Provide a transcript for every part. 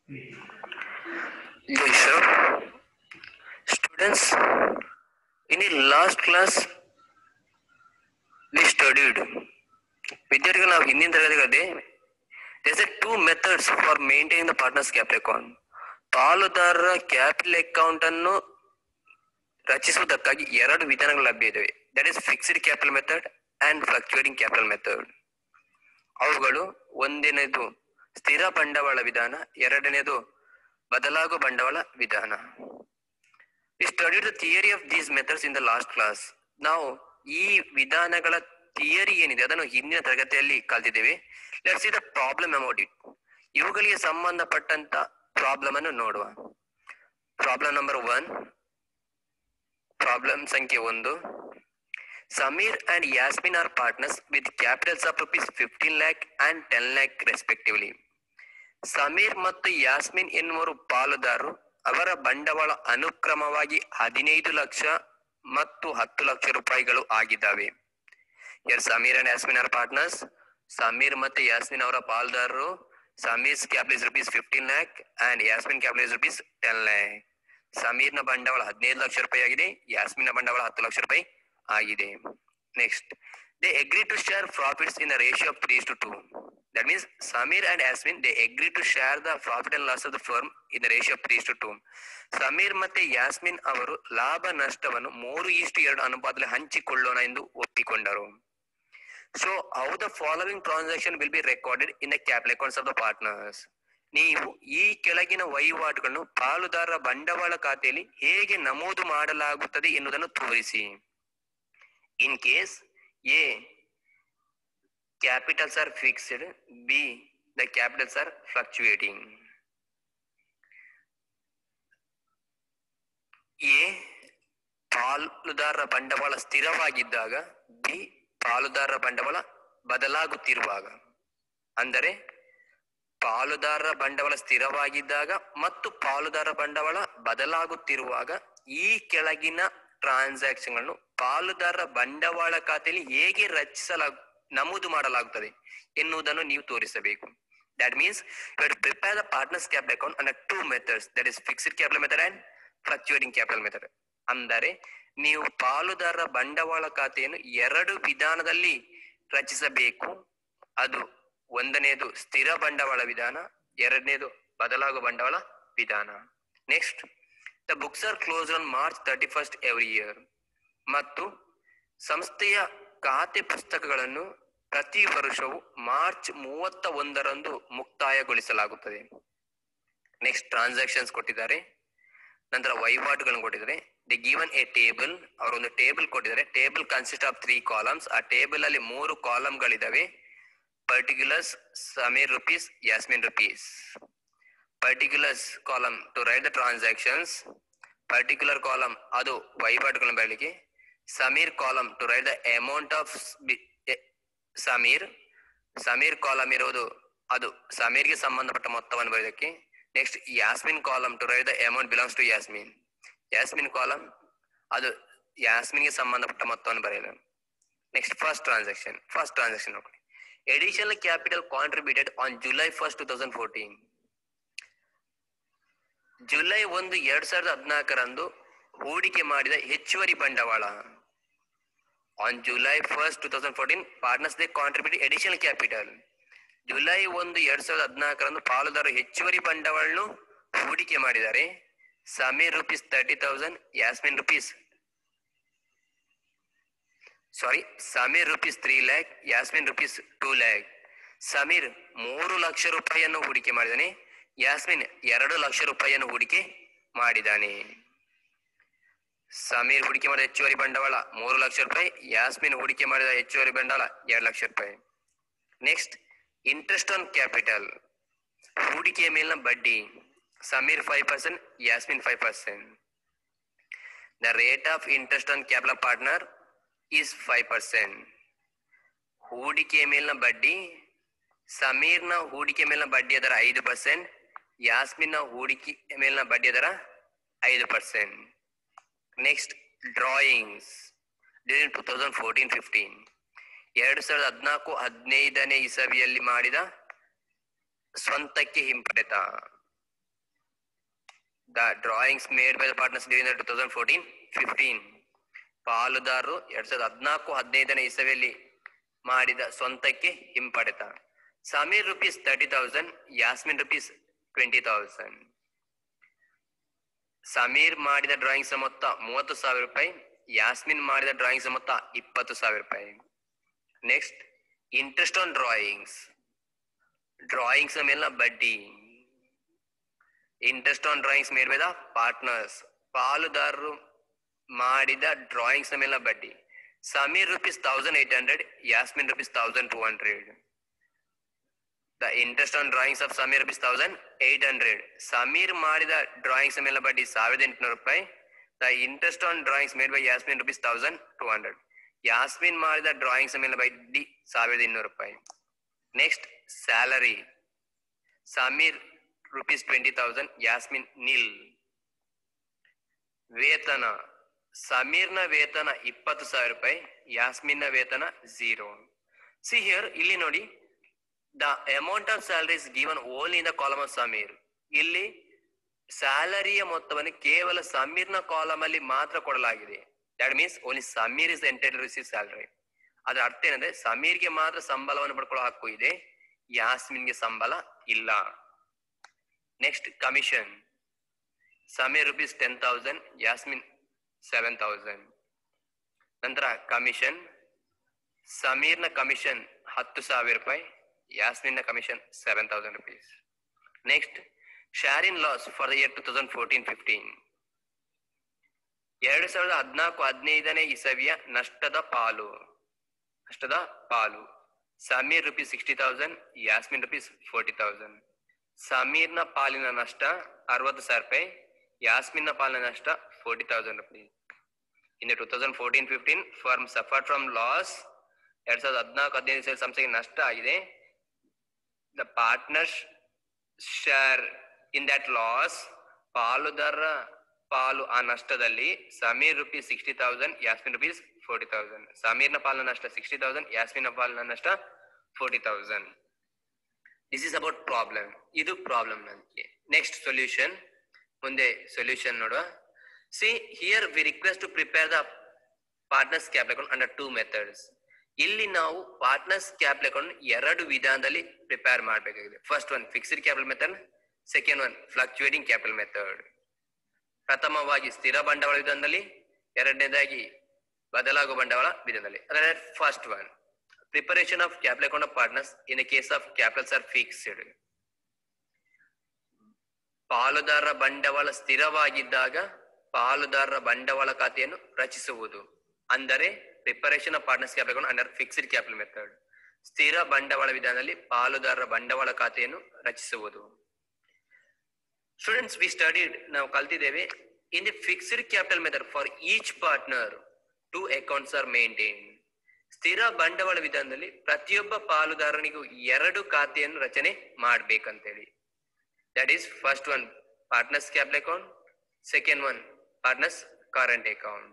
Yes, sir. Students, in the last class, we studied. ವಿದ್ಯಾರ್ಥಿಗಳು ನಾವು ಹಿಂದಿನ ತರಗತಿಗಳಲ್ಲಿ there's a two methods for maintaining the partner's capital account. ಪಾಲುದಾರರ capital account ಅನ್ನು ರಚಿಸುವುದಕ್ಕಾಗಿ ಎರಡು ವಿಧಾನಗಳು ಲಭ್ಯ ಇದಾವೆ that is fixed capital method and fluctuating capital method ಅವುಗಳು ಒಂದನೇದು ಸ್ಥಿರ ಬಂಡವಾಳ ವಿಧಾನ ಎರಡನೇದು ಬದಲಾಗುವ ಬಂಡವಾಳ ವಿಧಾನ we studied the theory of these methods in the last class ನಾವು ಈ ವಿಧಾನಗಳ ಥಿಯರಿ ಏನಿದೆ ಅದನ್ನು ಹಿಂದಿನ ತರಗತಿಯಲ್ಲಿ ಕಲ್ತಿದ್ದೇವೆ let's see the problem amount it ಇವುಗಳಿಗೆ ಸಂಬಂಧಪಟ್ಟಂತ ಪ್ರಾಬ್ಲಮ್ ಅನ್ನು ನೋಡುವ ಪ್ರಾಬ್ಲಮ್ ನಂಬರ್ ಒನ್ ಪ್ರಾಬ್ಲಮ್ ಸಂಖ್ಯೆ ಒಂದು Sameer and Yasmin are partners with capitals of rupees fifteen lakh and ten lakh respectively Sameer ಮತ್ತು ಯಾಸ್ಮಿನ್ ಎನ್ನುವರು ಪಾಲುದಾರರು ಅವರ ಬಂಡವಾಳ ಅನುಕ್ರಮವಾಗಿ ಹದಿನೈದು ಲಕ್ಷ ಮತ್ತು ಹತ್ತು ಲಕ್ಷ ರೂಪಾಯಿಗಳು ಆಗಿದ್ದಾವೆ ಯರ್ Sameer and Yasmin are partners Sameer ಮತ್ತು ಯಾಸ್ಮಿನ್ ಅವರ ಪಾಲುದಾರರು Sameer's capital rupees fifteen lakh and Yasmin capital rupees ten lakh ಸಮೀರ್ನ ಬಂಡವಾಳ ಹದಿನೈದು ಲಕ್ಷ ರೂಪಾಯಿ ಆಗಿದೆ ಯಾಸ್ಮಿನ್ ಬಂಡವಾಳ ಹತ್ತು ಲಕ್ಷ ರೂಪಾಯಿ ಆಗಿದೆ next they agree to share profits in the ratio of three to two that means Sameer and Yasmin they agree to share the profit and loss of the firm in the ratio of three to two Sameer ಮತ್ತೆ ಯಾಸ್ಮಿನ್ ಅವರು ಲಾಭ ನಷ್ಟವನ್ನು ಮೂರು ಇಷ್ಟು ಎರಡು ಅನುಪಾತದಲ್ಲಿ ಹಂಚಿಕೊಳ್ಳೋಣ ಎಂದು ಒಪ್ಪಿಕೊಂಡರು so how the following transaction will be recorded in the capital accounts of the partners ನೀವು ಈ ಕೆಳಗಿನ ವಹಿವಾಟುಗಳನ್ನು ಪಾಲುದಾರರ ಬಂಡವಾಳ ಖಾತೆಯಲ್ಲಿ ಹೇಗೆ ನಮೂದು ಮಾಡಲಾಗುತ್ತದೆ ಎನ್ನುವುದನ್ನು ತೋರಿಸಿ in case a capitals are fixed b the capitals are fluctuating a ಪಾಲುದಾರರ ಬಂಡವಾಳ ಸ್ಥಿರವಾಗಿದ್ದಾಗ ಬಿ ಪಾಲುದಾರರ ಬಂಡವಾಳ ಬದಲಾಗುತ್ತಿರುವಾಗ ಅಂದರೆ ಪಾಲುದಾರರ ಬಂಡವಾಳ ಸ್ಥಿರವಾಗಿದ್ದಾಗ ಮತ್ತು ಪಾಲುದಾರ ಬಂಡವಾಳ ಬದಲಾಗುತ್ತಿರುವಾಗ ಈ ಕೆಳಗಿನ ಟ್ರಾನ್ಸಾಕ್ಷನ್ ಗಳನ್ನು ಪಾಲುದಾರರ ಬಂಡವಾಳ ಖಾತೆಯಲ್ಲಿ ಹೇಗೆ ರಚಿಸಲಾಗ ನಮೂದು ಮಾಡಲಾಗುತ್ತದೆ ಎನ್ನುವುದನ್ನು ನೀವು ತೋರಿಸಬೇಕು that means you prepare the partners capital account and two methods that is fixed capital method and fluctuating capital method ಅಂದರೆ ನೀವು ಪಾಲುದಾರರ ಬಂಡವಾಳ ಖಾತೆಯನ್ನು ಎರಡು ವಿಧಾನದಲ್ಲಿ ರಚಿಸಬೇಕು ಅದು ಒಂದನೇದು ಸ್ಥಿರ ಬಂಡವಾಳ ವಿಧಾನ ಎರಡನೇದು ಬದಲಾಗುವ ಬಂಡವಾಳ ವಿಧಾನ next the books are close on March thirty first every year ಮತ್ತು ಸಂಸ್ಥೆಯ ಖಾತೆ ಪುಸ್ತಕಗಳನ್ನು ಪ್ರತಿ ವರ್ಷವೂ ಮಾರ್ಚ್ ಮೂವತ್ತ ಒಂದರಂದು ಮುಕ್ತಾಯಗೊಳಿಸಲಾಗುತ್ತದೆ ನೆಕ್ಸ್ಟ್ ಟ್ರಾನ್ಸಾಕ್ಷನ್ಸ್ ಕೊಟ್ಟಿದ್ದಾರೆ ನಂತರ ವಹಿವಾಟುಗಳನ್ನು ಕೊಟ್ಟಿದ್ದಾರೆ ದಿ ಗಿವನ್ ಎ ಟೇಬಲ್ ಅವರೊಂದು ಟೇಬಲ್ ಕೊಟ್ಟಿದ್ದಾರೆ table consist of three columns ಆ ಟೇಬಲ್ ಅಲ್ಲಿ ಮೂರು ಕಾಲಮ್ಗಳಿದಾವೆ particulars Sameer rupees Yasmin rupees particulars column to write the transactions particular column ಅದು ವಹಿವಾಟುಗಳ ಬೆಳಗ್ಗೆ Sameer column to write the amount of Sameer Sameer column ಇರೋದು ಅದು ಸಮೀರ್ಗೆ ಸಂಬಂಧಪಟ್ಟ ಮೊತ್ತವನ್ನು ಬರೆಯೋದಕ್ಕೆ next Yasmin column to write the amount belongs to Yasmin Yasmin column ಅದು ಯಾಸ್ಮಿನ್ಗೆ ಸಂಬಂಧಪಟ್ಟ ಮೊತ್ತವನ್ನು ಬರೆಯಲು next first transaction first transaction ನೋಡಿ additional capital contributed on July first two thousand fourteen July ಒಂದು ಎರಡ್ ಸಾವಿರದ ಹದಿನಾಲ್ಕರಂದು ಹೂಡಿಕೆ ಮಾಡಿದ ಹೆಚ್ಚುವರಿ ಬಂಡವಾಳ on July first two thousand fourteen partners they contribute additional capital July ಒಂದು ಎರಡ್ ಸಾವಿರದ ಹದಿನಾಲ್ಕರಂದು ಪಾಲುದಾರರು ಹೆಚ್ಚುವರಿ ಬಂಡವಾಳನು ಹೂಡಿಕೆ ಮಾಡಿದ್ದಾರೆ Sameer rupees thirty thousand Yasmin rupees sorry Sameer rupees three lakh Yasmin rupees two lakh Sameer ಮೂರು ಲಕ್ಷ ರೂಪಾಯಿಯನ್ನು ಹೂಡಿಕೆ ಮಾಡಿದ್ದಾನೆ ಯಾಸ್ಮಿನ್ ಎರಡು ಲಕ್ಷ ರೂಪಾಯಿಯನ್ನು ಹೂಡಿಕೆ ಮಾಡಿದ್ದಾನೆ ಸಮೀರ್ ಹೂಡಿಕೆ ಮಾಡಿದ ಹೆಚ್ಚುವರಿ ಬಂಡವಾಳ ಮೂರು ಲಕ್ಷ ರೂಪಾಯಿ ಯಾಸ್ಮಿನ್ ಹೂಡಿಕೆ ಮಾಡಿದ ಹೆಚ್ಚುವರಿ ಬಂಡವಾಳ ಎರಡು ಲಕ್ಷ ರೂಪಾಯಿ ನೆಕ್ಸ್ಟ್ ಇಂಟ್ರೆಸ್ಟ್ ಆನ್ ಕ್ಯಾಪಿಟಲ್ ಹೂಡಿಕೆಯ ಮೇಲಿನ ಬಡ್ಡಿ Sameer five percent Yasmin five percent the rate of interest on capital partner is five percent ಹೂಡಿಕೆಯ ಮೇಲಿನ ಬಡ್ಡಿ ಸಮೀರ್ನ ಹೂಡಿಕೆ ಮೇಲಿನ ಬಡ್ಡಿ ಅದರ ಐದು ಪರ್ಸೆಂಟ್ ಯಾಸ್ಮಿನ್ನ ಹೂಡಿಕೆ ಮೇಲಿನ ಬಡ್ಡಿ ಅದರ ಐದು percent next drawings during two thousand fourteen fifteen ಎರಡು ಸಾವಿರದ ಹದಿನಾಲ್ಕು ಹದಿನೈದನೇ ಇಸವಿಯಲ್ಲಿ ಮಾಡಿದ ಸ್ವಂತಕ್ಕೆ ಹಿಂಪಡೆತ the drawings made by the partners during two thousand fourteen fifteen ಪಾಲುದಾರರು ಎರಡ್ ಸಾವಿರದ ಹದಿನಾಲ್ಕು ಹದಿನೈದನೇ ಇಸವಿಯಲ್ಲಿ ಮಾಡಿದ ಸ್ವಂತಕ್ಕೆ ಹಿಂಪಡೆತ Sameer rupees thirty thousand Yasmin rupees twenty thousand Sameer ಮಾಡಿದ ಡ್ರಾಯಿಂಗ್ಸ್ ಮೊತ್ತ ಮೂವತ್ತು ಸಾವಿರ ರೂಪಾಯಿ ಯಾಸ್ಮಿನ್ ಮಾಡಿದ ಡ್ರಾಯಿಂಗ್ಸ್ ಮೊತ್ತ ಇಪ್ಪತ್ತು ಸಾವಿರ ರೂಪಾಯಿ next interest on drawings drawings ಮೇಲಿನ ಬಡ್ಡಿ interest on drawings made by the partners ಪಾಲುದಾರರು ಮಾಡಿದ ಡ್ರಾಯಿಂಗ್ಸ್ ಮೇಲಿನ ಬಡ್ಡಿ Sameer rupees thousand eight hundred Yasmin rupees thousand two hundred the interest on drawings of Sameer rupees thousand eight hundred Sameer ಮಾಡಿದ ಡ್ರಾಯಿಂಗ್ಸ್ ಮೇಲೆ ಬಡ್ಡಿ ಸಾವಿರದ ಎಂಟುನೂರು ರೂಪಾಯಿ the interest on drawings made by Yasmin rupees thousand two hundred Yasmin ಮಾಡಿದ ಡ್ರಾಯಿಂಗ್ಸ್ ಮೇಲೆ ಬಡ್ಡಿ ಸಾವಿರದ ಇನ್ನೂರು ರೂಪಾಯಿ next salary Sameer rupees twenty thousand Yasmin nil ವೇತನ ಸಮೀರ್ನ ವೇತನ ಇಪ್ಪತ್ತು ಸಾವಿರ ರೂಪಾಯಿ ಯಾಸ್ಮಿನ್ನ ವೇತನ ಝೀರೋ ಸಿ ಹಿಯರ್ ಇಲ್ಲಿ ನೋಡಿ the amount of salary is given only in the column of Sameer ಇಲ್ಲಿ ಸ್ಯಾಲರಿಯ ಮೊತ್ತವನ್ನು ಕೇವಲ ಸಮೀರ್ನ ಕಾಲಮ್ ಅಲ್ಲಿ ಮಾತ್ರ ಕೊಡಲಾಗಿದೆ that means only Sameer is entitle receive salary ಅದರ ಅರ್ಥ ಏನಂದ್ರೆ ಸಮೀರ್ಗೆ ಮಾತ್ರ ಸಂಬಳವನ್ನು ಪಡ್ಕೊಳ್ಳೋ ಹಕ್ಕು ಇದೆ ಯಾಸ್ಮಿನ್ಗೆ ಸಂಬಳ ಇಲ್ಲ next commission Sameer rupees ten thousand Yasmin seven thousand ನಂತರ ಕಮಿಷನ್ ಸಮೀರ್ನ ಕಮಿಷನ್ ಹತ್ತು ಸಾವಿರ ರೂಪಾಯಿ ಯಾಸ್ಮಿನ್ನ commission seven thousand rupees next share in loss for the year two thousand fourteen fifteen ಎರಡು ಸಾವಿರದ ಹದಿನಾಲ್ಕು ಹದಿನೈದನೇ ಇಸವಿಯ ನಷ್ಟದ ಪಾಲು ನಷ್ಟದ ಪಾಲು Sameer rupees sixty thousand Yasmin rupees forty thousand ಸಮೀರ್ನ ಪಾಲಿನ ನಷ್ಟ ಅರವತ್ತು ಸಾವಿರ ರೂಪಾಯಿ ಯಾಸ್ಮಿನ್ನ ಪಾಲಿನ ನಷ್ಟ forty thousand rupees in two thousand fourteen fifteen firm suffer from loss ಎರಡ್ ಸಾವಿರದ ಹದಿನಾಲ್ಕು ಹದಿನೈದು ಸಾವಿರ ಸಂಸ್ಥೆಗೆ ನಷ್ಟ ಆಗಿದೆ the partners share in that loss ಪಾಲುದಾರ ಪಾಲು ಆ ನಷ್ಟದಲ್ಲಿ Sameer rupees sixty thousand Yasmin rupees forty thousand ಸಮೀರ್ನ ಪಾಲಿನ ನಷ್ಟ ಸಿಕ್ಸ್ಟಿ ತೌಸಂಡ್ ಯಾಸ್ಮಿನ್ ಪಾಲಿನ ನಷ್ಟ forty thousand this is about problem ಇದು ಪ್ರಾಬ್ಲಮ್ ನನಗೆ ನೆಕ್ಸ್ಟ್ ಸೊಲ್ಯೂಷನ್ ಮುಂದೆ ಸೊಲ್ಯೂಷನ್ ನೋಡುವ see here we request to prepare the partners cap account under two methods ಇಲ್ಲಿ ನಾವು ಪಾರ್ಟ್ನರ್ಸ್ ಕ್ಯಾಪ್ ಅಕೌಂಟ್ ಎರಡು ವಿಧಾನದಲ್ಲಿ ಪ್ರಿಪೇರ್ ಮಾಡಬೇಕಾಗಿದೆ first one fixed capital method second one fluctuating capital method ಪ್ರಥಮವಾಗಿ ಸ್ಥಿರ ಬಂಡವಾಳ ವಿಧಾನದಲ್ಲಿ ಎರಡನೇದಾಗಿ ಬದಲಾಗುವ ಬಂಡವಾಳ ವಿಧಾನದಲ್ಲಿ ಅದರ first one preparation of capital account of partners in case of capitals are fixed ಪಾಲುದಾರರ ಬಂಡವಾಳ ಸ್ಥಿರವಾಗಿದ್ದಾಗ ಪಾಲುದಾರರ ಬಂಡವಾಳ ಖಾತೆಯನ್ನು ರಚಿಸುವುದು ಅಂದರೆ preparation of partners capital account under fixed capital method ಸ್ಥಿರ ಬಂಡವಾಳ ವಿಧಾನದಲ್ಲಿ ಪಾಲುದಾರರ ಬಂಡವಾಳ ಖಾತೆಯನ್ನು ರಚಿಸುವುದು ಸ್ಟೂಡೆಂಟ್ಸ್ ವಿ ಸ್ಟಡಿಡ್ ನಾವು ಕಲ್ತಿದ್ದೇವೆ in the fixed capital method for each partner two accounts are maintain ಸ್ಥಿರ ಬಂಡವಾಳ ವಿಧಾನದಲ್ಲಿ ಪ್ರತಿಯೊಬ್ಬ ಪಾಲುದಾರನಿಗೂ ಎರಡು ಖಾತೆಯನ್ನು ರಚನೆ ಮಾಡ್ಬೇಕಂತೇಳಿ that is first one partners capital account second one partners current account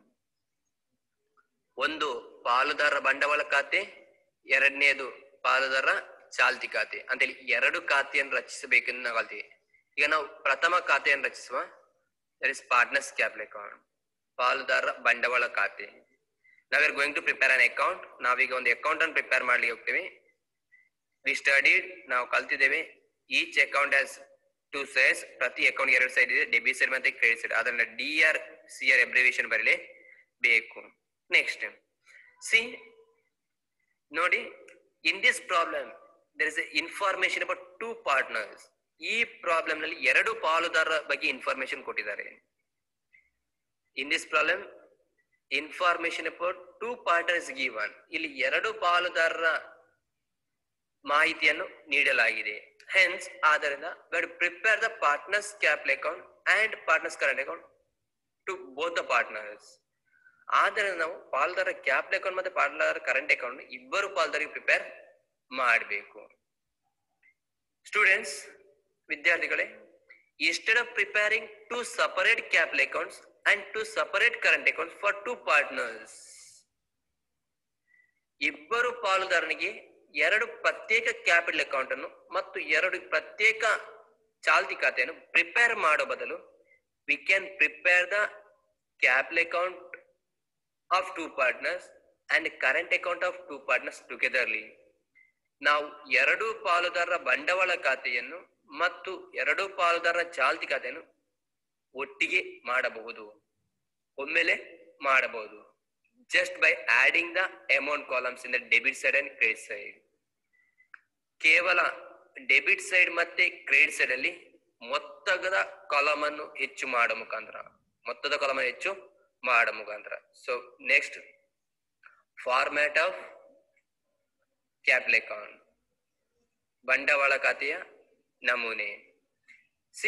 ಒಂದು ಪಾಲುದಾರ ಬಂಡವಾಳ ಖಾತೆ ಎರಡನೇದು ಪಾಲುದಾರ ಚಾಲ್ತಿ ಖಾತೆ ಅಂತೇಳಿ ಎರಡು ಖಾತೆಯನ್ನು ರಚಿಸಬೇಕೆಂದು ನಾವು ಕಲ್ತೀವಿ ಈಗ ನಾವು ಪ್ರಥಮ ಖಾತೆಯನ್ನು ರಚಿಸುವ that is partners capital account ಪಾಲುದಾರ ಬಂಡವಾಳ ಖಾತೆ ನಾವ್ are going to prepare an account ನಾವೀಗ ಒಂದು ಅಕೌಂಟ್ ಅನ್ನು ಪ್ರಿಪೇರ್ ಮಾಡ್ಲಿಕ್ಕೆ ಹೋಗ್ತೇವೆ ವಿ ಸ್ಟಡಿಡ್ ನಾವು ಕಲ್ತಿದ್ದೇವೆ each account has two sides ಪ್ರತಿ ಅಕೌಂಟ್ ಎರಡು ಸೈಡ್ ಇದೆ ಡೆಬಿಟ್ ಸೈಡ್ ಮತ್ತೆ ಕ್ರೆಡಿಟ್ ಸೈಡ್ ಅದನ್ನ D R C R abbreviation ಬರಲೇ ಬೇಕು ನೆಕ್ಸ್ಟ್ ಸಿ ನೋಡಿ in this problem there is information about two partners ಈ ಪ್ರಾಬ್ಲಮ್ ನಲ್ಲಿ ಎರಡು ಪಾಲುದಾರರ ಬಗ್ಗೆ ಇನ್ಫಾರ್ಮೇಶನ್ ಕೊಟ್ಟಿದ್ದಾರೆ in this problem information about two partners given ಇಲ್ಲಿ ಎರಡು ಪಾಲುದಾರರ ಮಾಹಿತಿಯನ್ನು ನೀಡಲಾಗಿದೆ ಹೆನ್ಸ್ ಆದ್ದರಿಂದ but prepare the partners capital account and partners current account to both the partners ಆದ್ದರಿಂದ ನಾವು ಪಾಲ್ದಾರ ಕ್ಯಾಪಿಟಲ್ ಅಕೌಂಟ್ ಮತ್ತೆ ಪಾಲ್ದಾರ ಕರೆಂಟ್ ಅಕೌಂಟ್ ಇಬ್ಬರು ಪಾಲ್ದಾರಿಗೆ ಪ್ರಿಪೇರ್ ಮಾಡಬೇಕು ಸ್ಟೂಡೆಂಟ್ಸ್ ವಿದ್ಯಾರ್ಥಿಗಳೇ instead of preparing two separate capital accounts and two separate current accounts for two partners ಇಬ್ಬರು ಪಾಲುದಾರನಿಗೆ ಎರಡು ಪ್ರತ್ಯೇಕ ಕ್ಯಾಪಿಟಲ್ ಅಕೌಂಟ್ ಅನ್ನು ಮತ್ತು ಎರಡು ಪ್ರತ್ಯೇಕ ಚಾಲ್ತಿ ಖಾತೆಯನ್ನು ಪ್ರಿಪೇರ್ ಮಾಡೋ ಬದಲು we can prepare the capital account of two partners and current account of two partners togetherly. ನಾವು ಎರಡು ಪಾಲುದಾರರ ಬಂಡವಾಳ ಖಾತೆಯನ್ನು ಮತ್ತು ಎರಡು ಪಾಲುದಾರರ ಚಾಲ್ತಿ ಖಾತೆಯನ್ನು ಒಟ್ಟಿಗೆ ಮಾಡಬಹುದು ಒಮ್ಮೆಲೆ ಮಾಡಬಹುದು just by adding the amount columns in the debit side and credit side ಕೇವಲ ಡೆಬಿಟ್ ಸೈಡ್ ಮತ್ತೆ ಕ್ರೆಡಿಟ್ ಸೈಡ್ ಅಲ್ಲಿ ಮೊತ್ತದ ಕಾಲಮ್ ಅನ್ನು ಹೆಚ್ಚು ಮಾಡೋ ಮುಖಾಂತರ ಮೊತ್ತದ ಕಾಲಮ್ ಹೆಚ್ಚು ಮಾಡೋ ಮುಖಾಂತರ so next format of capital account ಬಂಡವಾಳ ಖಾತೆಯ ನಮೂನೆ see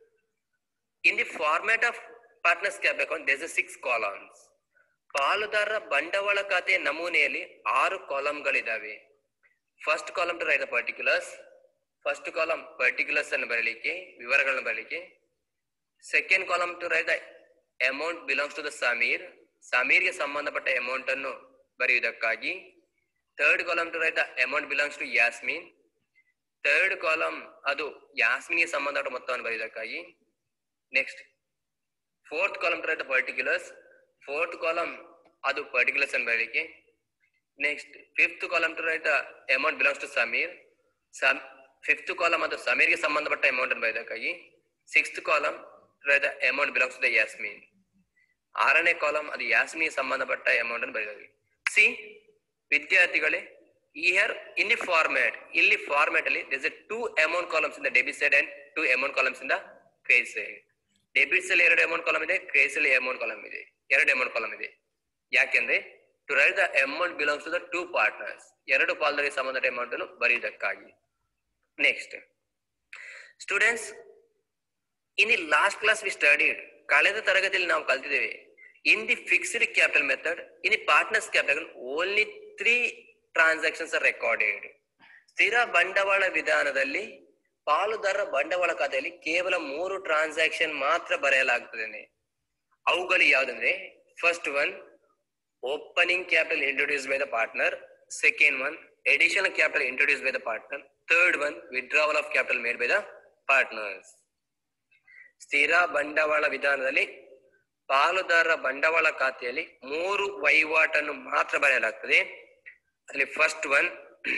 in the format of partners cap account there's six columns ಪಾಲುದಾರರ ಬಂಡವಾಳ ಖಾತೆಯ ನಮೂನೆಯಲ್ಲಿ ಆರು ಕಾಲಮ್ಗಳಿದಾವೆ first column to write the particulars first column particulars ಅನ್ನು ಬರಲಿಕ್ಕೆ ವಿವರಗಳನ್ನು ಬರಲಿಕ್ಕೆ second column to write the amount belongs to the Sameer ಸಮೀರ್ಗೆ ಸಂಬಂಧಪಟ್ಟ ಅಮೌಂಟ್ ಅನ್ನು ಬರೆಯುವುದಕ್ಕಾಗಿ third column to write the amount belongs to Yasmin third column ಅದು ಯಾಸ್ಮಿನ್ಗೆ ಸಂಬಂಧಪಟ್ಟ ಮೊತ್ತವನ್ನು ಬರೆಯುವುದಕ್ಕಾಗಿ next fourth column to write the particulars fourth column ಅದು ಪರ್ಟಿಕ್ಯುಲರ್ಸ್ ಅನ್ನು ಬರಲಿಕ್ಕೆ next fifth column to write the amount belongs to Sameer some fifth column ಅದು ಸಮೀರ್ಗೆ ಸಂಬಂಧಪಟ್ಟ ಅಮೌಂಟ್ ಅನ್ನು ಬರೆಯೋದಕ್ಕಾಗಿ sixth column to write the amount belongs to the Yasmin ಆರನೇ column ಅದು ಯಾಸ್ಮಿನ್ಗೆ ಸಂಬಂಧಪಟ್ಟ ಅಮೌಂಟ್ ಅನ್ನು ಬರೆಯೋದಾಗಿ ಸಿ ವಿದ್ಯಾರ್ಥಿಗಳೇ ಹಿಯರ್ ಇನ್ ದಿ ಫಾರ್ಮ್ಯಾಟ್ ಇಲ್ಲಿ ಫಾರ್ಮ್ಯಾಟ್ ಅಲ್ಲಿ ದಿಸ್ ಟೂ ಅಮೌಂಟ್ ಕಾಲಮ್ಸ್ ಇಂದ debit side and two amount columns ಇಂದ ಕ್ರೆಡಿಟ್ ಸೈಡ್ ಡೆಬಿಟ್ಸ್ ಅಲ್ಲಿ ಎರಡು ಅಮೌಂಟ್ ಕಾಲಮ್ ಇದೆ ಕ್ರೆಡಿಟ್ಸ್ ಅಲ್ಲಿ ಅಮೌಂಟ್ ಕಾಲಮ್ ಇದೆ ಎರಡು ಅಮೌಂಟ್ ಕಾಲಮ್ ಇದೆ ಯಾಕೆಂದ್ರೆ to write the amount belongs to the two partners ಎರಡು ಪಾಲ್ದರಿಗೆ ಸಂಬಂಧಪಟ್ಟ ಅಮೌಂಟ್ ಅನ್ನು ಬರೆಯುವುದಕ್ಕಾಗಿ next students in the last class we studied ಕಳೆದ ತರಗತಿಯಲ್ಲಿ ನಾವು ಕಲ್ತಿದ್ದೇವೆ in the fixed capital method in the partners capital only three transactions are recorded ಸ್ಥಿರ ಬಂಡವಾಳ ವಿಧಾನದಲ್ಲಿ ಪಾಲುದಾರರ ಬಂಡವಾಳ ಖಾತೆಯಲ್ಲಿ ಕೇವಲ ಮೂರು ಟ್ರಾನ್ಸಾಕ್ಷನ್ ಮಾತ್ರ ಬರೆಯಲಾಗುತ್ತದೆ ಅವುಗಳು ಯಾವುದಂದ್ರೆ first one opening capital introduce by the partner second one additional capital introduced by the partner third one withdrawal of capital made by the partners ಸ್ಥಿರ ಬಂಡವಾಳ ವಿಧಾನದಲ್ಲಿ ಪಾಲುದಾರರ ಬಂಡವಾಳ ಖಾತೆಯಲ್ಲಿ ಮೂರು ವಹಿವಾಟನ್ನು ಮಾತ್ರ ಬರೆಯಲಾಗ್ತದೆ ಅಲ್ಲಿ ಫಸ್ಟ್ ಒನ್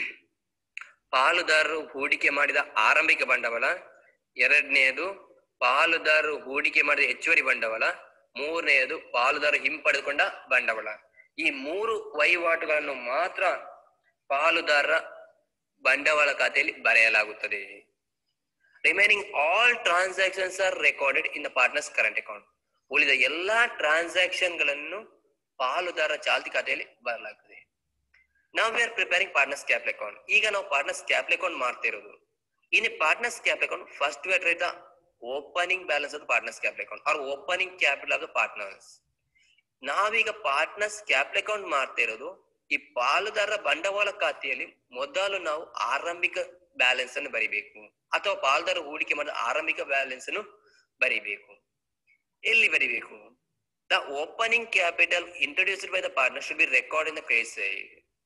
ಪಾಲುದಾರರು ಹೂಡಿಕೆ ಮಾಡಿದ ಆರಂಭಿಕ ಬಂಡವಾಳ ಎರಡನೆಯದು ಪಾಲುದಾರರು ಹೂಡಿಕೆ ಮಾಡಿದ ಹೆಚ್ಚುವರಿ ಬಂಡವಾಳ ಮೂರನೆಯದು ಪಾಲುದಾರರು ಹಿಂಪಡೆದುಕೊಂಡ ಬಂಡವಾಳ ಈ ಮೂರು ವಹಿವಾಟುಗಳನ್ನು ಮಾತ್ರ ಪಾಲುದಾರರ ಬಂಡವಾಳ ಖಾತೆಯಲ್ಲಿ ಬರೆಯಲಾಗುತ್ತದೆ remaining all transactions are recorded in the partners current account ಉಳಿದ ಎಲ್ಲಾ ಟ್ರಾನ್ಸಾಕ್ಷನ್ ಗಳನ್ನು ಪಾಲುದಾರ ಚಾಲ್ತಿ ಖಾತೆಯಲ್ಲಿ ಬರಲಾಗುತ್ತದೆ ನಾವು we are preparing partners capital account ಈಗ ನಾವು ಪಾರ್ಟ್ನರ್ಸ್ ಕ್ಯಾಪಿಟಲ್ ಅಕೌಂಟ್ ಮಾಡ್ತಿರೋದು in partners capital account first we write the opening balance of partners capital account are opening capital of the partners ನಾವೀಗ ಪಾರ್ಟ್ನರ್ಸ್ ಕ್ಯಾಪಿಟಲ್ ಅಕೌಂಟ್ ಮಾಡ್ತಿರೋದು ಈ ಪಾಲುದಾರರ ಬಂಡವಾಳ ಖಾತೆಯಲ್ಲಿ ಮೊದಲು ನಾವು ಆರಂಭಿಕ ಬ್ಯಾಲೆನ್ಸ್ ಅನ್ನು ಬರಿಬೇಕು ಅಥವಾ ಪಾಲುದಾರ ಹೂಡಿಕೆ ಮಾಡಿದ ಆರಂಭಿಕ ಬ್ಯಾಲೆನ್ಸ್ ಅನ್ನು ಬರಿಬೇಕು ಎಲ್ಲಿ ಬರಿಬೇಕು the opening capital introduced by the partner should be record in the credit side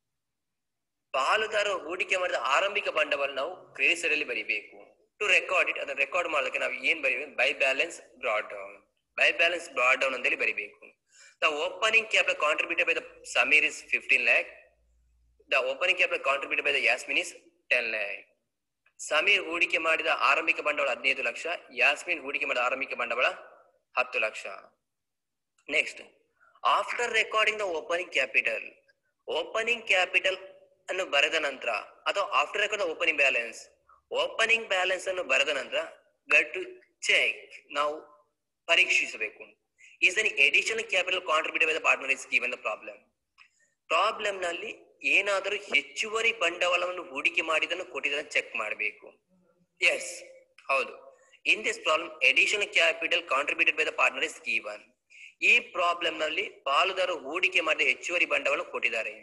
ಪಾಲುದಾರ ಹೂಡಿಕೆ ಮಾಡಿದ ಆರಂಭಿಕ ಬಂಡವಾಳ ನಾವು ಕ್ರೆಡಿಟ್ ಸೈಡ್ ಅಲ್ಲಿ ಬರಿಬೇಕು ಟು ರೆಕಾರ್ಡ್ ಇಟ್ ಅದನ್ನ ರೆಕಾರ್ಡ್ ಮಾಡೋದಕ್ಕೆ ನಾವು ಏನ್ ಬರಿಬೇಕು by balance brought down by balance brought down ಅಂತೇಳಿ ಬರಿಬೇಕು the opening capital contributed by the Sameer is fifteen lakh the opening capital contributed by the Yasmin is ten lakh Sameer ಹೂಡಿಕೆ ಮಾಡಿದ ಆರಂಭಿಕ ಬಂಡವಾಳ ಹದಿನೈದು ಲಕ್ಷ ಯಾಸ್ಮಿನ್ ಹೂಡಿಕೆ ಮಾಡಿದ ಆರಂಭಿಕ ಬಂಡವಾಳ ಹತ್ತು ಲಕ್ಷ next after recording the opening capital opening capital ಅನ್ನು ಬರೆದ ನಂತರ ಅಥವಾ after record opening balance opening balance ಅನ್ನು ಬರೆದ ನಂತರ ಗಟ್ ಟು ಚೆಕ್ ನಾವು ಪರೀಕ್ಷಿಸಬೇಕು is an additional capital contributed by the partner is given the problem problem ನಲ್ಲಿ ಏನಾದರೂ ಹೆಚ್ಚುವರಿ ಬಂಡವಾಳವನ್ನು ಹೂಡಿಕೆ ಮಾಡಿದನ್ನು ಕೊಟ್ಟಿದ್ದನ್ನು ಚೆಕ್ ಮಾಡಬೇಕು ಎಸ್ ಹೌದು in this problem additional capital contributed by the partner is given ಈ ಪ್ರಾಬ್ಲಮ್ ನಲ್ಲಿ ಪಾಲುದಾರರು ಹೂಡಿಕೆ ಮಾಡಿದ ಹೆಚ್ಚುವರಿ ಬಂಡವಾಳ ಕೊಟ್ಟಿದ್ದಾರೆ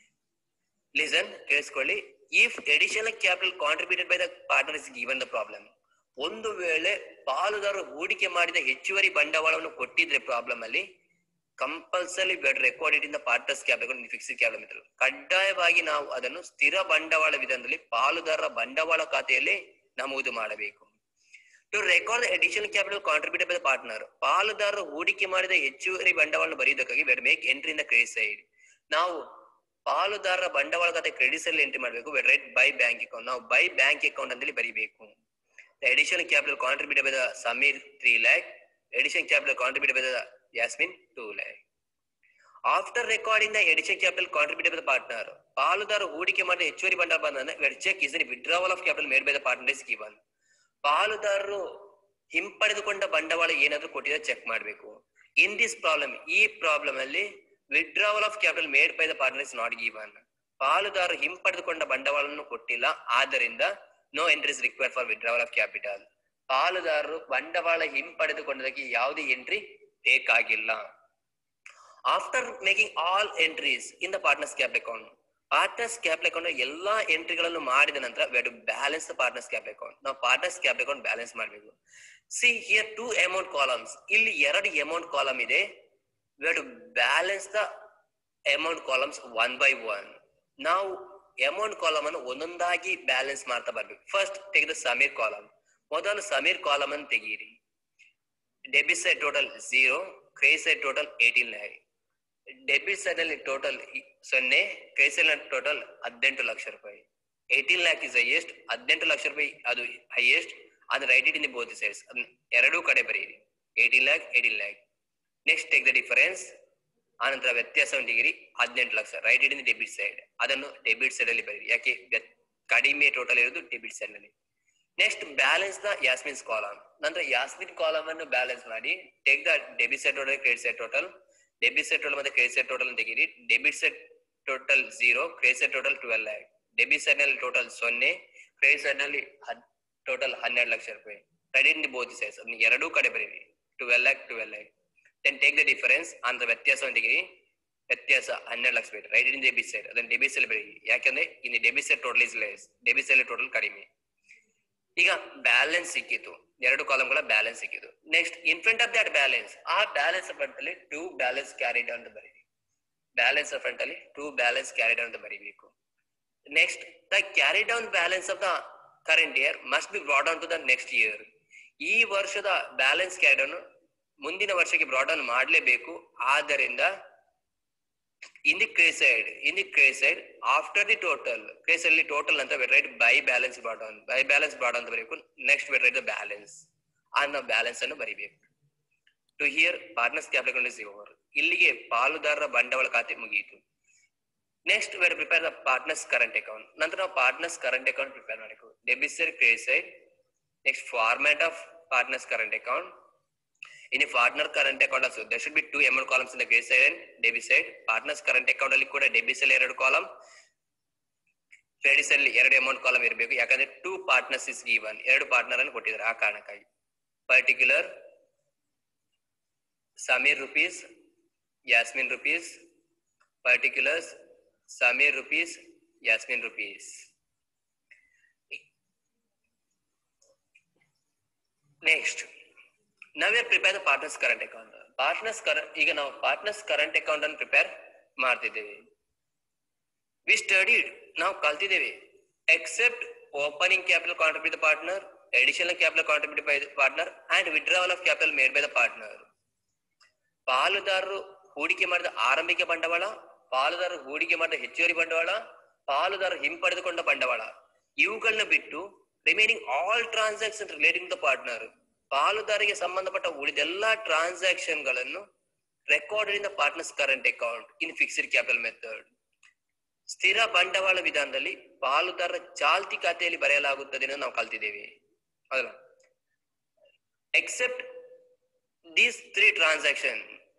ಲಿಸನ್ ಕೇಳಿಸ್ಕೊಳ್ಳಿ if additional capital contributed by the partner is given the problem ಒಂದು ವೇಳೆ ಪಾಲುದಾರರು ಹೂಡಿಕೆ ಮಾಡಿದ ಹೆಚ್ಚುವರಿ ಬಂಡವಾಳವನ್ನು ಕೊಟ್ಟಿದ್ರೆ ಪ್ರಾಬ್ಲಮ್ ಅಲ್ಲಿ compulsory be recorded in the partners capital fixed capital method ಕಡ್ಡಾಯವಾಗಿ ನಾವು ಅದನ್ನು ಸ್ಥಿರ ಬಂಡವಾಳ ವಿಧಾನದಲ್ಲಿ ಪಾಲುದಾರರ ಬಂಡವಾಳ ಖಾತೆಯಲ್ಲಿ ನಮೂದು ಮಾಡಬೇಕು to record additional capital contributed by the partner ಪಾಲುದಾರರು ಹೂಡಿಕೆ ಮಾಡಿದ ಹೆಚ್ಚುವರಿ ಬಂಡವಾಳ ಬರೆಯುವುದಕ್ಕಾಗಿ we'd make entry in the credit side ನಾವು ಪಾಲುದಾರರ ಬಂಡವಾಳ ಖಾತೆ ಕ್ರೆಡಿಟ್ ಸೈಡ್ ಎಂಟ್ರಿ ಮಾಡಬೇಕು we'd write by bank account ನಾವು ಬೈ ಬ್ಯಾಂಕ್ ಅಕೌಂಟ್ ಅಂತೇಳಿ ಬರೀಬೇಕು additional capital contributed by the Sameer three lakh additional capital contributed by the Yasmin two lakh after recording the addition capital contributed by the partner ಪಾಲುದಾರ ಹೂಡಿಕೆ ಮಾಡಿದ ಹೆಚ್ಚುವರಿ ಬಂಡವಾಳ ಬಂದ we'd check is withdrawal of capital made by the partner is given ಪಾಲುದಾರರು ಹಿಂಪಡೆದುಕೊಂಡ ಬಂಡವಾಳ ಏನಾದ್ರೂ ಕೊಟ್ಟಿದ್ರೆ ಚೆಕ್ ಮಾಡಬೇಕು ಇನ್ ದಿಸ್ ಪ್ರಾಬ್ಲಮ್ ಈ ಪ್ರಾಬ್ಲಮ್ ಅಲ್ಲಿ withdrawal of capital made by the partner is not given ಪಾಲುದಾರರು ಹಿಂಪಡೆದುಕೊಂಡ ಬಂಡವಾಳವನ್ನು ಕೊಟ್ಟಿಲ್ಲ ಆದ್ದರಿಂದ no entry is require for withdrawal of capital ಪಾಲುದಾರರು ಬಂಡವಾಳ ಹಿಂಪಡೆದುಕೊಂಡದಕ್ಕೆ ಯಾವುದೇ ಎಂಟ್ರಿ ಬೇಕಾಗಿಲ್ಲ after making all entries in the partners cap account partners cap account ಎಲ್ಲಾ ಎಂಟ್ರಿಗಳನ್ನು ಮಾಡಿದ ನಂತರ we to balance the partners cap account ನಾವು ಪಾರ್ಟ್ನರ್ಸ್ ಕ್ಯಾಪ್ ಅಕೌಂಟ್ ಬ್ಯಾಲೆನ್ಸ್ ಮಾಡಬೇಕು see here two amount columns ಇಲ್ಲಿ ಎರಡು ಅಮೌಂಟ್ ಕಾಲಮ್ ಇದೆ we to balance the amount columns one by one ನಾವು ಅಮೌಂಟ್ ಕಾಲಮ್ ಅನ್ನು ಒಂದೊಂದಾಗಿ ಬ್ಯಾಲೆನ್ಸ್ ಮಾಡ್ತಾ ಬರ್ಬೇಕು ಫಸ್ಟ್ ತೆಗೆದು ಸಮೀರ್ ಕಾಲಮ್ ಮೊದಲು ಸಮೀರ್ ಕಾಲಮ್ ಅನ್ನು ತೆಗೀರಿ debit side total zero credit side total eighteen lakh debit side ಅಲ್ಲಿ ಟೋಟಲ್ ಸೊನ್ನೆ ಕ್ರೆಡಿಟ್ ಸೈಡ್ ಟೋಟಲ್ ಹದಿನೆಂಟು ಲಕ್ಷ ರೂಪಾಯಿ ಏಟೀನ್ ಲ್ಯಾಕ್ ಇಸ್ ಹೈಯೆಸ್ಟ್ ಹದಿನೆಂಟು ಲಕ್ಷ ರೂಪಾಯಿ ಅದು ಹೈಯೆಸ್ಟ್ ಅದು write it in both sides ಅದನ್ನ ಎರಡೂ ಕಡೆ ಬರೀರಿ eighteen lakh eighteen lakh next take the difference ಆನಂತರ ವ್ಯತ್ಯಾಸವನ್ನು ತೆಗೀರಿ ಹದಿನೆಂಟು ಲಕ್ಷ write it in debit side ಅದನ್ನು ಡೆಬಿಟ್ ಸೈಡ್ ಅಲ್ಲಿ ಬರೀರಿ ಯಾಕೆ ವ್ಯತ್- ಕಡಿಮೆ ಟೋಟಲ್ ಇರೋದು ಡೆಬಿಟ್ ಸೈಡ್ ನಲ್ಲಿ next balance the Yasmin's column ನಂತರ ಯಾಸ್ಮಿನ್ ಕಾಲಮ್ ಅನ್ನು ಬ್ಯಾಲೆನ್ಸ್ ಮಾಡಿ take the debit side total credit side total debit side total ಮತ್ತೆ ಕ್ರೆಡಿಟ್ ಸೈಡ್ ಟೋಟಲ್ ತೆಗೀರಿ debit side total zero credit side total twelve lakh debit side ನಲ್ಲಿ total ಸೊನ್ನೆ credit side ನಲ್ಲಿ total ಹನ್ನೆರಡು ಲಕ್ಷ ರೂಪಾಯಿ ಕ್ರೆಡಿಟ್ ದಿ ಬೋತ್ ಸೈಡ್ಸ್ ಅದನ್ನ ಎರಡೂ ಕಡೆ ಬರೀರಿ twelve lakh twelve lakh then take the difference ಅಂತ ವ್ಯತ್ಯಾಸವನ್ನು ತೆಗೀರಿ ವ್ಯತ್ಯಾಸ ಹನ್ನೆರಡು ಲಕ್ಷ ಬೇಡ ರೈಟ್ ಇನ್ ಡೆಬಿಟ್ ಸೈಡ್ ಅದನ್ನ ಡೆಬಿಟ್ ಸೈಡ್ ಬರೀರಿ ಯಾಕಂದ್ರೆ ಇನ್ನು debit side total is less debit side total ಕಡಿಮೆ ಈಗ ಬ್ಯಾಲೆನ್ಸ್ ಸಿಕ್ಕಿತು ಎರಡು ಕಾಲಮ್ಗಳ ಬ್ಯಾಲೆನ್ಸ್ ಸಿಕ್ಕಿತು next in front of that balance ಆ ಬ್ಯಾಲೆನ್ಸ್ ಫ್ರಂಟ್ ಅಲ್ಲಿ ಟೂ ಬ್ಯಾಲೆನ್ಸ್ ಕ್ಯಾರಿಡ್ ಅಂತ ಬರೀರಿ ಬ್ಯಾಲೆನ್ಸ್ ಫ್ರಂಟ್ ಅಲ್ಲಿ ಟೂ ಬ್ಯಾಲೆನ್ಸ್ ಕ್ಯಾರಿಡ್ ಅಂತ ಬರೀಬೇಕು next the carry down balance of the current year must be brought on to the next year ಈ ವರ್ಷದ balance carry down ಮುಂದಿನ ವರ್ಷಕ್ಕೆ ಬ್ರಾಡ್ ಆನ್ ಮಾಡಲೇಬೇಕು ಆದ್ದರಿಂದ in the cr side in the cr side after the total craze ಅಲ್ಲಿ total ಅಂತ write by balance brought on by balance brought ಅಂತ ಬರೀಬೇಕು ನೆಕ್ಸ್ಟ್ ರೈಟ್ ದ ಬ್ಯಾಲೆನ್ಸ್ ಆ ನಾವು ಬ್ಯಾಲೆನ್ಸ್ ಅನ್ನು ಬರಿಬೇಕು to here partners capital is over ಇಲ್ಲಿಗೆ ಪಾಲುದಾರರ ಬಂಡವಾಳ ಖಾತೆ ಮುಗಿಯಿತು next we're prepare the partners current account ನಂತರ ನಾವು ಪಾರ್ಟ್ನರ್ಸ್ ಕರೆಂಟ್ ಅಕೌಂಟ್ ಪ್ರಿಪೇರ್ ಮಾಡಬೇಕು debit side credit side next format of partners current account in a partner current account also there should be two amount columns in the credit side and debit side partners current account ಅಲ್ಲಿ ಕೂಡ debit side ಎರಡು column credit ಅಲ್ಲಿ ಎರಡು amount column ಇರಬೇಕು ಯಾಕಂದ್ರೆ two partners is given ಎರಡು partner ಅನ್ನು ಕೊಟ್ಟಿದ್ದಾರೆ ಆ ಕಾರಣಕ್ಕಾಗಿ particular Sameer rupees Yasmin rupees particulars Sameer rupees Yasmin rupees next ನಾವೇ prepare the partners current account partners current ಈಗ ನಾವು ಪಾರ್ಟ್ನರ್ಸ್ ಕರೆಂಟ್ ಅಕೌಂಟ್ ಅನ್ನು ಪ್ರಿಪೇರ್ ಮಾಡ್ತಿದ್ದೇವೆ ವಿ ಸ್ಟಡಿಡ್ ನಾವು ಕಲ್ತಿದ್ದೇವೆ except opening capital contribute the partner additional capital contribute by the partner and withdrawal of capital made by the partner ಪಾಲುದಾರರು ಹೂಡಿಕೆ ಮಾಡಿದ ಆರಂಭಿಕ ಬಂಡವಾಳ ಪಾಲುದಾರರು ಹೂಡಿಕೆ ಮಾಡಿದ ಹೆಚ್ಚುವರಿ ಬಂಡವಾಳ ಪಾಲುದಾರರು ಹಿಂಪಡೆದುಕೊಂಡ ಬಂಡವಾಳ ಇವುಗಳನ್ನ ಬಿಟ್ಟು remaining all transaction relating the partner ಪಾಲುದಾರಿಗೆ ಸಂಬಂಧಪಟ್ಟ ಉಳಿದೆಲ್ಲಾ ಟ್ರಾನ್ಸಾಕ್ಷನ್ ಗಳನ್ನು record in the partners current account in fixed capital method ಸ್ಥಿರ ಬಂಡವಾಳ ವಿಧಾನದಲ್ಲಿ ಪಾಲುದಾರರ ಚಾಲ್ತಿ ಖಾತೆಯಲ್ಲಿ ಬರೆಯಲಾಗುತ್ತದೆ ಎಂದು ನಾವು ಕಲ್ತಿದ್ದೇವೆ ಹೌದಲ್ಲ ಎಕ್ಸೆಪ್ಟ್ ದೀಸ್ ತ್ರೀ ಟ್ರಾನ್ಸಾಕ್ಷನ್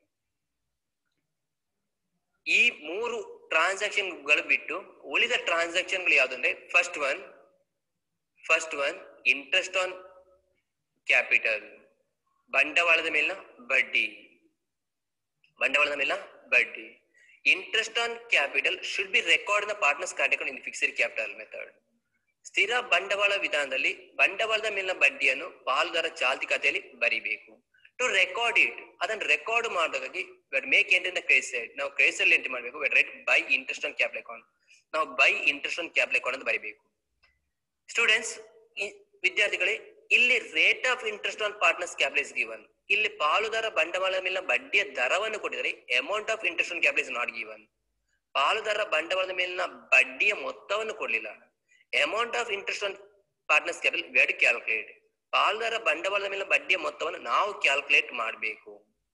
ಈ ಮೂರು ಟ್ರಾನ್ಸಾಕ್ಷನ್ ಗಳು ಬಿಟ್ಟು ಉಳಿದ ಟ್ರಾನ್ಸಾಕ್ಷನ್ ಗಳು ಯಾವ್ದಂದ್ರೆ first one first one interest on capital ಬಂಡವಾಳದ ಮೇಲಿನ ಬಡ್ಡಿ ಬಂಡವಾಳದ ಮೇಲಿನ ಬಡ್ಡಿ interest on capital should be record the partners category in fixed capital method ಸ್ಥಿರ ಬಂಡವಾಳ ವಿಧಾನದಲ್ಲಿ ಬಂಡವಾಳದ ಮೇಲಿನ ಬಡ್ಡಿಯನ್ನು ಪಾಲುದಾರ ಚಾಲ್ತಿ ಖಾತೆಯಲ್ಲಿ ಬರಿಬೇಕು ಟು ರೆಕಾರ್ಡ್ ಇಟ್ ಅದನ್ನು ರೆಕಾರ್ಡ್ ಮಾಡೋದಾಗಿ make entry in the craze side ನಾವು ಕ್ರೇಸ್ ಅಲ್ಲಿ ಎಂಟ್ರಿ ಮಾಡಬೇಕು write by interest on capital account ನಾವು by interest on capital account ಅಂತ ಬರಿಬೇಕು ಸ್ಟೂಡೆಂಟ್ಸ್ ವಿದ್ಯಾರ್ಥಿಗಳೇ ಇಲ್ಲಿ rate of interest on partners capital is given ಇಲ್ಲಿ ಪಾಲುದಾರ ಬಂಡವಾಳದ ಮೇಲಿನ ಬಡ್ಡಿಯ ದರವನ್ನು ಕೊಟ್ಟಿದ್ದಾರೆ amount of interest on capital is not given ಪಾಲುದಾರ ಬಂಡವಾಳದ ಮೇಲಿನ ಬಡ್ಡಿಯ ಮೊತ್ತವನ್ನು ಕೊಡಲಿಲ್ಲ amount of interest on partners capital we'd calculate ಪಾಲುದಾರ ಬಂಡವಾಳದ ಮೇಲಿನ ಬಡ್ಡಿಯ ಮೊತ್ತವನ್ನು ನಾವು ಕ್ಯಾಲ್ಕುಲೇಟ್ ಮಾಡಬೇಕು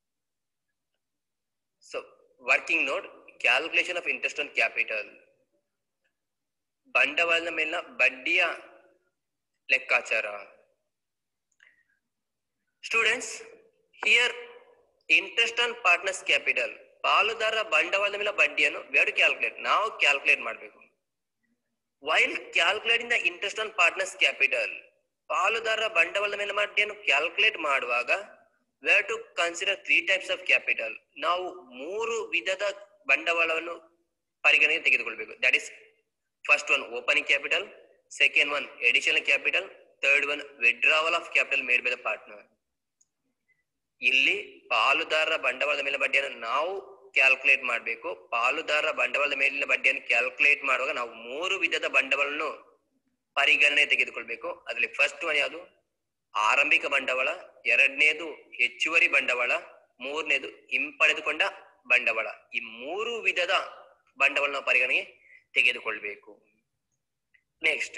so working note calculation of interest on capital ಬಂಡವಾಳದ ಮೇಲಿನ ಬಡ್ಡಿಯ ಲೆಕ್ಕಾಚಾರ students here interest on partners capital ಪಾಲುದಾರ ಬಂಡವಾಳದ ಮೇಲೆ ಬಡ್ಡಿಯನ್ನು ವೆಡ್ ಕ್ಯಾಲ್ಕುಲೇಟ್ ನಾವು ಕ್ಯಾಲ್ಕುಲೇಟ್ ಮಾಡಬೇಕು while calculating the interest on partners capital ಪಾಲುದಾರ ಬಂಡವಾಳದ ಮೇಲೆ ಬಡ್ಡಿಯನ್ನು ಕ್ಯಾಲ್ಕುಲೇಟ್ ಮಾಡುವಾಗ we're to consider three types of capital ನಾವು ಮೂರು ವಿಧದ ಬಂಡವಾಳವನ್ನು ಪರಿಗಣನೆಗೆ ತೆಗೆದುಕೊಳ್ಬೇಕು that is first one opening capital second one additional capital third one withdrawal of capital made by the partner ಇಲ್ಲಿ ಪಾಲುದಾರರ ಬಂಡವಾಳದ ಮೇಲೆ ಬಡ್ಡಿಯನ್ನು ನಾವು ಕ್ಯಾಲ್ಕುಲೇಟ್ ಮಾಡಬೇಕು ಪಾಲುದಾರರ ಬಂಡವಾಳದ ಮೇಲಿನ ಬಡ್ಡಿಯನ್ನು ಕ್ಯಾಲ್ಕುಲೇಟ್ ಮಾಡುವಾಗ ನಾವು ಮೂರು ವಿಧದ ಬಂಡವಾಳವನ್ನು ಪರಿಗಣನೆ ತೆಗೆದುಕೊಳ್ಬೇಕು ಅದರಲ್ಲಿ ಫಸ್ಟ್ ಒನ್ ಯಾವುದು ಆರಂಭಿಕ ಬಂಡವಾಳ ಎರಡನೇದು ಹೆಚ್ಚುವರಿ ಬಂಡವಾಳ ಮೂರನೇದು ಹಿಂಪಡೆದುಕೊಂಡ ಬಂಡವಾಳ ಈ ಮೂರು ವಿಧದ ಬಂಡವಾಳ ನಾವು ಪರಿಗಣನೆಗೆ ತೆಗೆದುಕೊಳ್ಬೇಕು next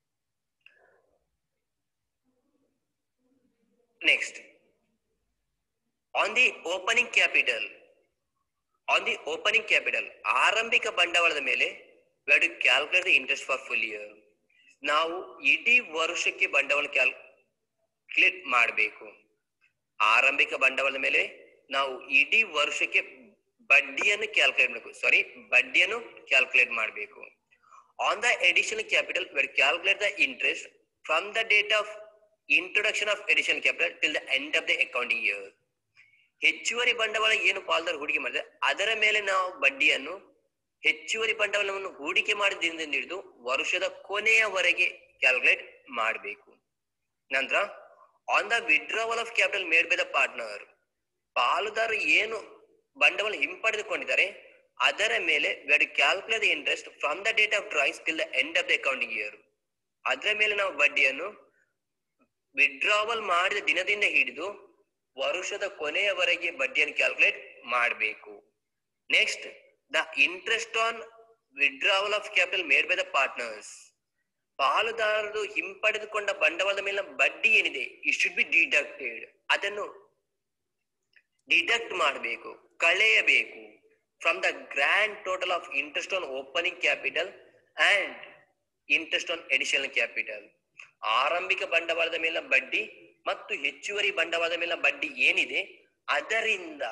next on the opening capital on the opening capital ಆರಂಭಿಕ ಬಂಡವಾಳದ ಮೇಲೆ we'd calculate the interest for full year ನಾವು ಇಡೀ ವರ್ಷಕ್ಕೆ ಬಂಡವಾಳ ಕ್ಯಾಲ್ಕುಲೇಟ್ ಮಾಡಬೇಕು ಆರಂಭಿಕ ಬಂಡವಾಳದ ಮೇಲೆ ನಾವು ಇಡೀ ವರ್ಷಕ್ಕೆ ಬಡ್ಡಿಯನ್ನು ಕ್ಯಾಲ್ಕುಲೇಟ್ ಮಾಡಬೇಕು ಸಾರಿ ಬಡ್ಡಿಯನ್ನು ಕ್ಯಾಲ್ಕುಲೇಟ್ ಮಾಡಬೇಕು on the additional capital we'd calculate the interest from the date of introduction of additional capital till the end of the accounting year ಹೆಚ್ಚುವರಿ ಬಂಡವಾಳ ಏನು ಪಾಲ್ದಾರ ಹೂಡಿಕೆ ಮಾಡಿದೆ ಅದರ ಮೇಲೆ ನಾವು ಬಡ್ಡಿಯನ್ನು ಹೆಚ್ಚುವರಿ ಬಂಡವಾಳವನ್ನು ಹೂಡಿಕೆ ಮಾಡಿದ ದಿನದಿಂದ ಹಿಡಿದು ವರ್ಷದ ಕೊನೆಯವರೆಗೆ ಕ್ಯಾಲ್ಕುಲೇಟ್ ಮಾಡಬೇಕು ನಂತರ on the withdrawal of capital made by the partner ಪಾಲುದಾರರು ಏನು ಬಂಡವಾಳ ಹಿಂಪಡೆದುಕೊಂಡಿದ್ದಾರೆ ಅದರ ಮೇಲೆ we'd calculate interest from the date of drawings till the end of the accounting year ಅದರ ಮೇಲೆ ನಾವು ಬಡ್ಡಿಯನ್ನು ವಿಡ್ರಾವಲ್ ಮಾಡಿದ ದಿನದಿಂದ ಹಿಡಿದು ವರ್ಷದ ಕೊನೆಯವರೆಗೆ ಬಡ್ಡಿಯನ್ನು ಕ್ಯಾಲ್ಕುಲೇಟ್ ಮಾಡಬೇಕು next the interest on withdrawal of capital made by the partners ಪಾಲುದಾರರು ಹಿಂಪಡೆದುಕೊಂಡ ಬಂಡವಾಳದ ಮೇಲಿನ ಬಡ್ಡಿ ಏನಿದೆ ಇಟ್ ಶುಡ್ ಬಿ ಡಿಡಕ್ಟೆಡ್ ಅದನ್ನು ಡಿಡಕ್ಟ್ ಮಾಡಬೇಕು ಕಳೆಯಬೇಕು from the grand total of interest on opening capital and interest on additional capital ಆರಂಭಿಕ ಬಂಡವಾಳದ ಮೇಲಿನ ಬಡ್ಡಿ ಮತ್ತು ಹೆಚ್ಚುವರಿ ಬಂಡವಾಳದ ಮೇಲಿನ ಬಡ್ಡಿ ಏನಿದೆ ಅದರಿಂದ